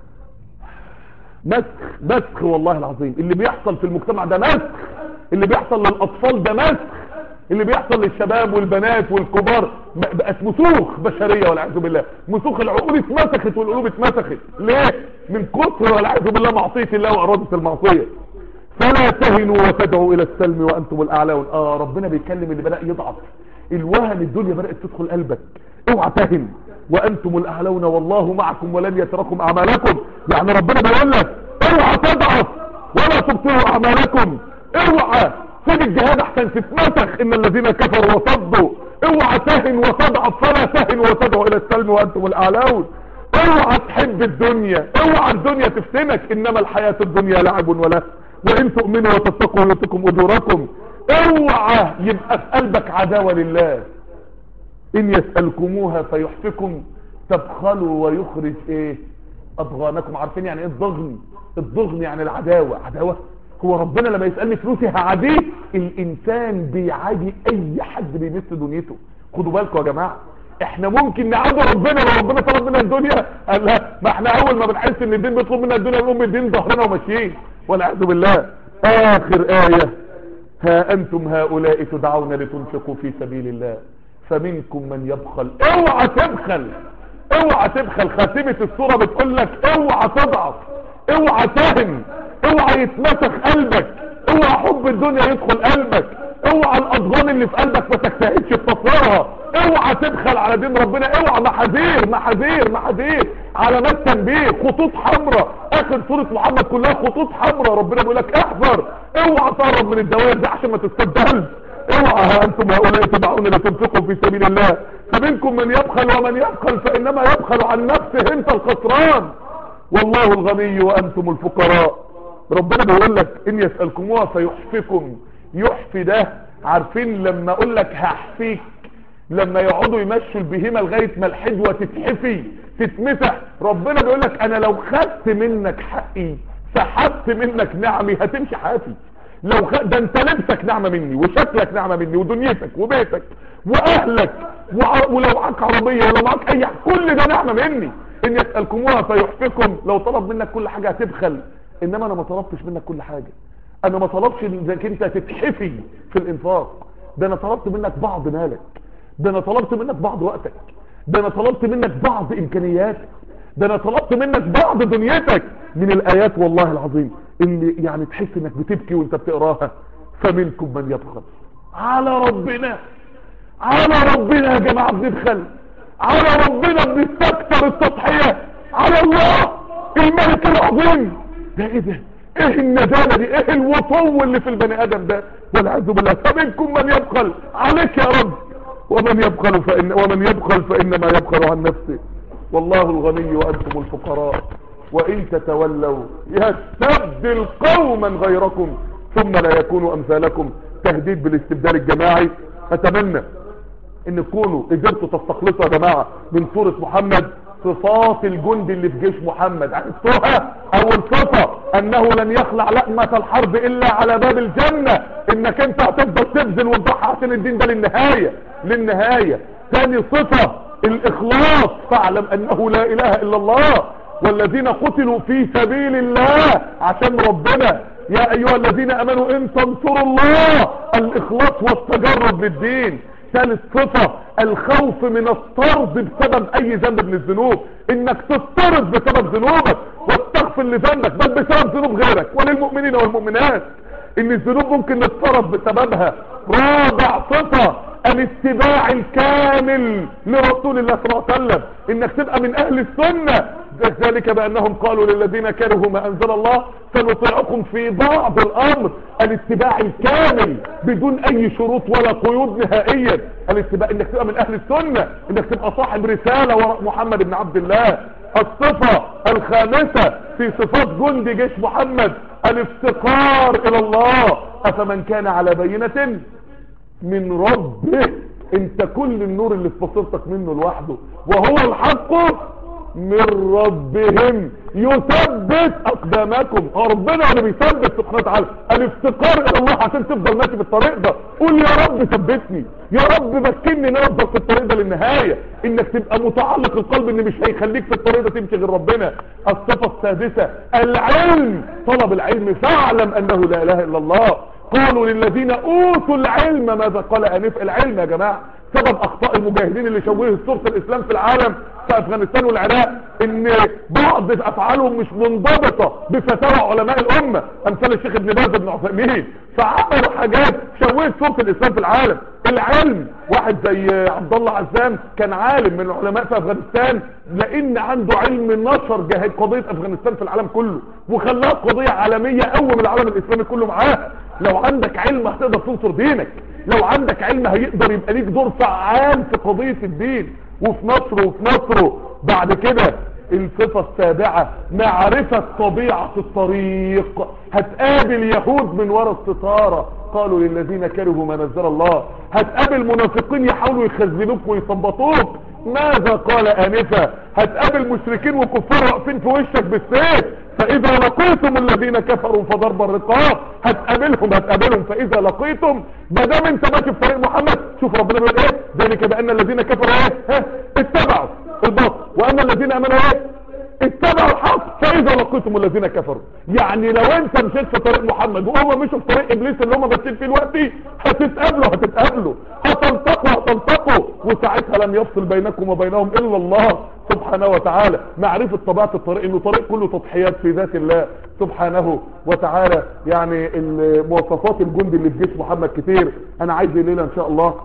A: مسخ مسخ والله العظيم اللي بيحصل في المجتمع ده مسخ اللي بيحصل للاطفال ده مسخ اللي بيحصل للشباب والبنات والكبار ب- بقت مسوخ بشريه والعياذ بالله مسوخ العقول اتمسخت والقلوب اتمسخت ليه من كثر والعياذ بالله معصيه الله واراده المعصيه فلا تهنوا وتدعوا الى السلم وانتم الاعلون اه ربنا بيكلم اللي بدا يضعف الوهن الدنيا بدات تدخل قلبك اوعى تهن وانتم الاعلون والله معكم ولن يتركم اعمالكم يعني ربنا بيقول لك اوعى تضعف ولا تبطلوا اعمالكم اوعى سيب الجهاد احسن تتمسخ ان الذين كفروا وصدوا اوعى تهن وتضعف فلا تهن وتدعوا الى السلم وانتم الاعلون اوعى تحب الدنيا اوعى الدنيا تفتنك انما الحياة الدنيا لعب وله وان تؤمنوا وتتقوا يؤتكم اجوركم اوعى يبقى في قلبك عداوة لله ان يسألكموها فيحفكم تبخلوا ويخرج ايه اضغانكم عارفين يعني ايه الضغن الضغن يعني العداوة عداوة هو ربنا لما يسألني فلوسي هعاديه الانسان بيعادي اي حد بيمس دنيته خدوا بالكم يا جماعة احنا ممكن نعادي ربنا لو ربنا طلب منا الدنيا قال لا ما احنا اول ما بنحس ان الدين بيطلب منا الدنيا بنقوم الدين ظهرنا وماشيين والعياذ بالله اخر ايه ها انتم هؤلاء تدعون لتنفقوا في سبيل الله فمنكم من يبخل اوعى تبخل اوعى تبخل خاتمة السورة بتقول لك اوعى تضعف اوعى تهن اوعى يتمسخ قلبك اوعى حب الدنيا يدخل قلبك اوعى الاضغان اللي في قلبك ما تجتهدش في تصويرها اوعى تبخل على دين ربنا اوعى محاذير محاذير محاذير علامات تنبيه خطوط حمراء اخر سورة محمد كلها خطوط حمراء ربنا بيقول لك احذر اوعى تقرب من الدوائر دي عشان ما تستبدلش اوعى ها انتم هؤلاء تدعون لتنفقوا في سبيل الله فمنكم من يبخل ومن يبخل فانما يبخل عن نفسه انت الخسران والله الغني وانتم الفقراء ربنا بيقول لك ان يسألكموها فيحفكم يحفي ده عارفين لما اقول لك هحفيك لما يقعدوا يمشوا البهيمة لغاية ما الحدوة تتحفي تتمسح ربنا بيقول لك انا لو خدت منك حقي سحبت منك نعمي هتمشي حافي لو خ... ده انت لبسك نعمة مني وشكلك نعمة مني ودنيتك وبيتك واهلك وع... ولو معاك عربية ولو معاك اي كل ده نعمة مني ان يسألكموها فيحفكم لو طلب منك كل حاجة هتبخل انما انا ما طلبتش منك كل حاجة انا ما طلبش انك انت تتحفي في الانفاق ده انا طلبت منك بعض مالك ده انا طلبت منك بعض وقتك ده انا طلبت منك بعض امكانياتك ده انا طلبت منك بعض دنيتك من الايات والله العظيم اللي يعني تحس انك بتبكي وانت بتقراها فمنكم من يبخل على ربنا على ربنا يا جماعة بنبخل على ربنا بنستكتر التضحية على الله الملك العظيم ده ايه ده ايه الندامة دي ايه الوطو اللي في البني ادم ده والعياذ بالله فمنكم من يبخل عليك يا رب ومن يبخل فإن ومن يبخل فإنما يبخل عن نفسه والله الغني وأنتم الفقراء وإن تتولوا يستبدل قوما غيركم ثم لا يكونوا أمثالكم تهديد بالاستبدال الجماعي أتمنى ان تكونوا قدرتوا تستخلصوا يا جماعة من سورة محمد صفات الجند اللي في جيش محمد عرفتوها اول صفة انه لن يخلع لقمة الحرب الا على باب الجنة انك انت هتفضل تبذل وتضحي عشان الدين ده للنهاية للنهاية ثاني صفة الاخلاص فاعلم انه لا اله الا الله والذين قتلوا في سبيل الله عشان ربنا يا ايها الذين امنوا ان تنصروا الله الاخلاص والتجرد للدين ثالث صفة الخوف من الطرد بسبب اي ذنب من الذنوب انك تضطرد بسبب ذنوبك واستغفر لذنبك بل بسبب ذنوب غيرك وللمؤمنين والمؤمنات ان الذنوب ممكن نضطرد بسببها رابع صفة الاتباع الكامل لرسول الله صلى الله عليه وسلم انك تبقى من اهل السنة ذلك بانهم قالوا للذين كرهوا ما انزل الله سنطيعكم في بعض الامر الاتباع الكامل بدون اي شروط ولا قيود نهائيا الاتباع انك تبقى من اهل السنة انك تبقى صاحب رسالة وراء محمد بن عبد الله الصفة الخامسة في صفات جند جيش محمد الافتقار الى الله افمن كان على بينة من ربه انت كل النور اللي في بصيرتك منه لوحده وهو الحق من ربهم يثبت اقدامكم ربنا اللي بيثبت سبحانه وتعالى الافتقار الى الله عشان تفضل ماشي في الطريق ده قول يا رب ثبتني يا رب مكنني ان انا افضل في الطريق ده للنهايه انك تبقى متعلق القلب ان مش هيخليك في الطريق ده تمشي غير ربنا الصفه السادسه العلم طلب العلم فاعلم انه لا اله الا الله قالوا للذين اوتوا العلم ماذا قال انف العلم يا جماعه سبب اخطاء المجاهدين اللي شوهوا صورة الاسلام في العالم في افغانستان والعراق ان بعض افعالهم مش منضبطة بفتاوى علماء الامة امثال الشيخ ابن باز بن عثيمين فعملوا حاجات شوهت صورة الاسلام في العالم العلم واحد زي عبد الله عزام كان عالم من العلماء في افغانستان لان عنده علم نشر جهاد قضية افغانستان في العالم كله وخلاها قضية عالمية قوم العالم الاسلامي كله معاه لو عندك علم هتقدر تنصر دينك لو عندك علم هيقدر يبقى ليك دور فعال في قضية الدين وفي نصره وفي نصره بعد كده الصفة السابعة معرفة طبيعة الطريق هتقابل يهود من وراء الستارة قالوا للذين كرهوا ما نزل الله هتقابل منافقين يحاولوا يخزنوك ويثبطوك ماذا قال آنفا هتقابل مشركين وكفار واقفين في وشك بالسيف فاذا لقيتم الذين كفروا فضرب الرقاب هتقابلهم هتقابلهم فاذا لقيتم ما دام انت ماشي في طريق محمد شوف ربنا بيقول ايه ذلك بان الذين كفروا ايه ها اتبعوا الباطل واما الذين امنوا ايه اتبعوا الحق فاذا لقيتم الذين كفروا يعني لو انت مشيت في طريق محمد وهم مشوا في طريق ابليس اللي هم ماشيين فيه دلوقتي هتتقابلوا هتتقابلوا هتلتقوا هتلتقوا وساعتها لم يفصل بينكم وبينهم الا الله سبحانه وتعالى معرفة طبيعة الطريق انه طريق كله تضحيات في ذات الله سبحانه وتعالى يعني مواصفات الجند اللي في جيش محمد كتير انا عايز الليلة ان شاء الله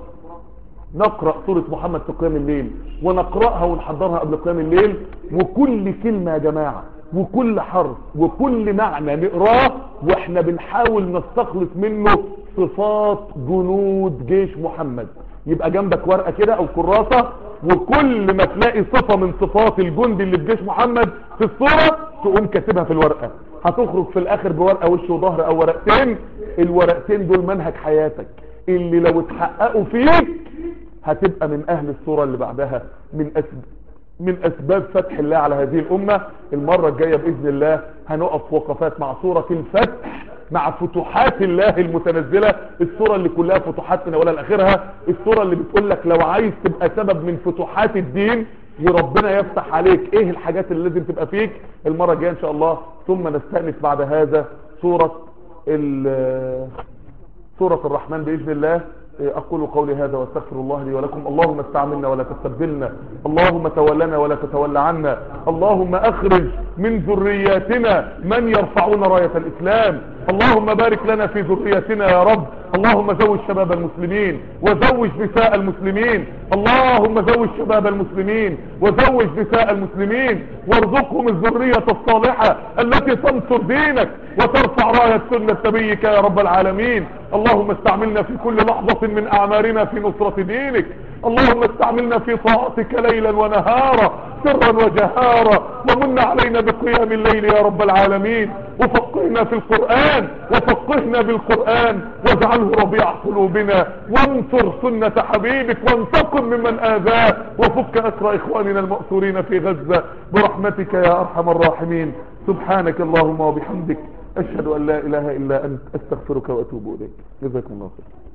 A: نقرأ سورة محمد في قيام الليل ونقرأها ونحضرها قبل قيام الليل وكل كلمة يا جماعة وكل حرف وكل معنى نقراه واحنا بنحاول نستخلص منه صفات جنود جيش محمد يبقى جنبك ورقة كده او كراسة وكل ما تلاقي صفة من صفات الجند اللي في جيش محمد في الصورة تقوم كاتبها في الورقة هتخرج في الاخر بورقة وش وظهر او ورقتين الورقتين دول منهج حياتك اللي لو اتحققوا فيك هتبقى من اهل الصورة اللي بعدها من أسب... من اسباب فتح الله على هذه الامة المرة الجاية باذن الله هنقف وقفات مع صورة الفتح مع فتوحات الله المتنزلة الصورة اللي كلها فتوحات من اولها لاخرها الصورة اللي بتقول لك لو عايز تبقى سبب من فتوحات الدين وربنا يفتح عليك ايه الحاجات اللي لازم تبقى فيك المرة الجاية ان شاء الله ثم نستأنف بعد هذا صورة سورة الرحمن بإذن الله أقول قولي هذا واستغفر الله لي ولكم اللهم استعملنا ولا تستبدلنا اللهم تولنا ولا تتولى عنا اللهم أخرج من ذرياتنا من يرفعون راية الإسلام اللهم بارك لنا في ذريتنا يا رب اللهم زوج شباب المسلمين وزوج نساء المسلمين اللهم زوج شباب المسلمين وزوج نساء المسلمين وارزقهم الذرية الصالحة التي تنصر دينك وترفع راية سنة نبيك يا رب العالمين اللهم استعملنا في كل لحظة من اعمارنا في نصرة دينك اللهم استعملنا في طاعتك ليلا ونهارا سرا وجهارا ومن علينا بقيام الليل يا رب العالمين وفقهنا في القرآن وفقهنا بالقرآن واجعله ربيع قلوبنا وانصر سنة حبيبك وانتقم ممن آذاه وفك أسرى إخواننا المأسورين في غزة برحمتك يا أرحم الراحمين سبحانك اللهم وبحمدك أشهد أن لا إله إلا أنت أستغفرك وأتوب إليك جزاكم الله خير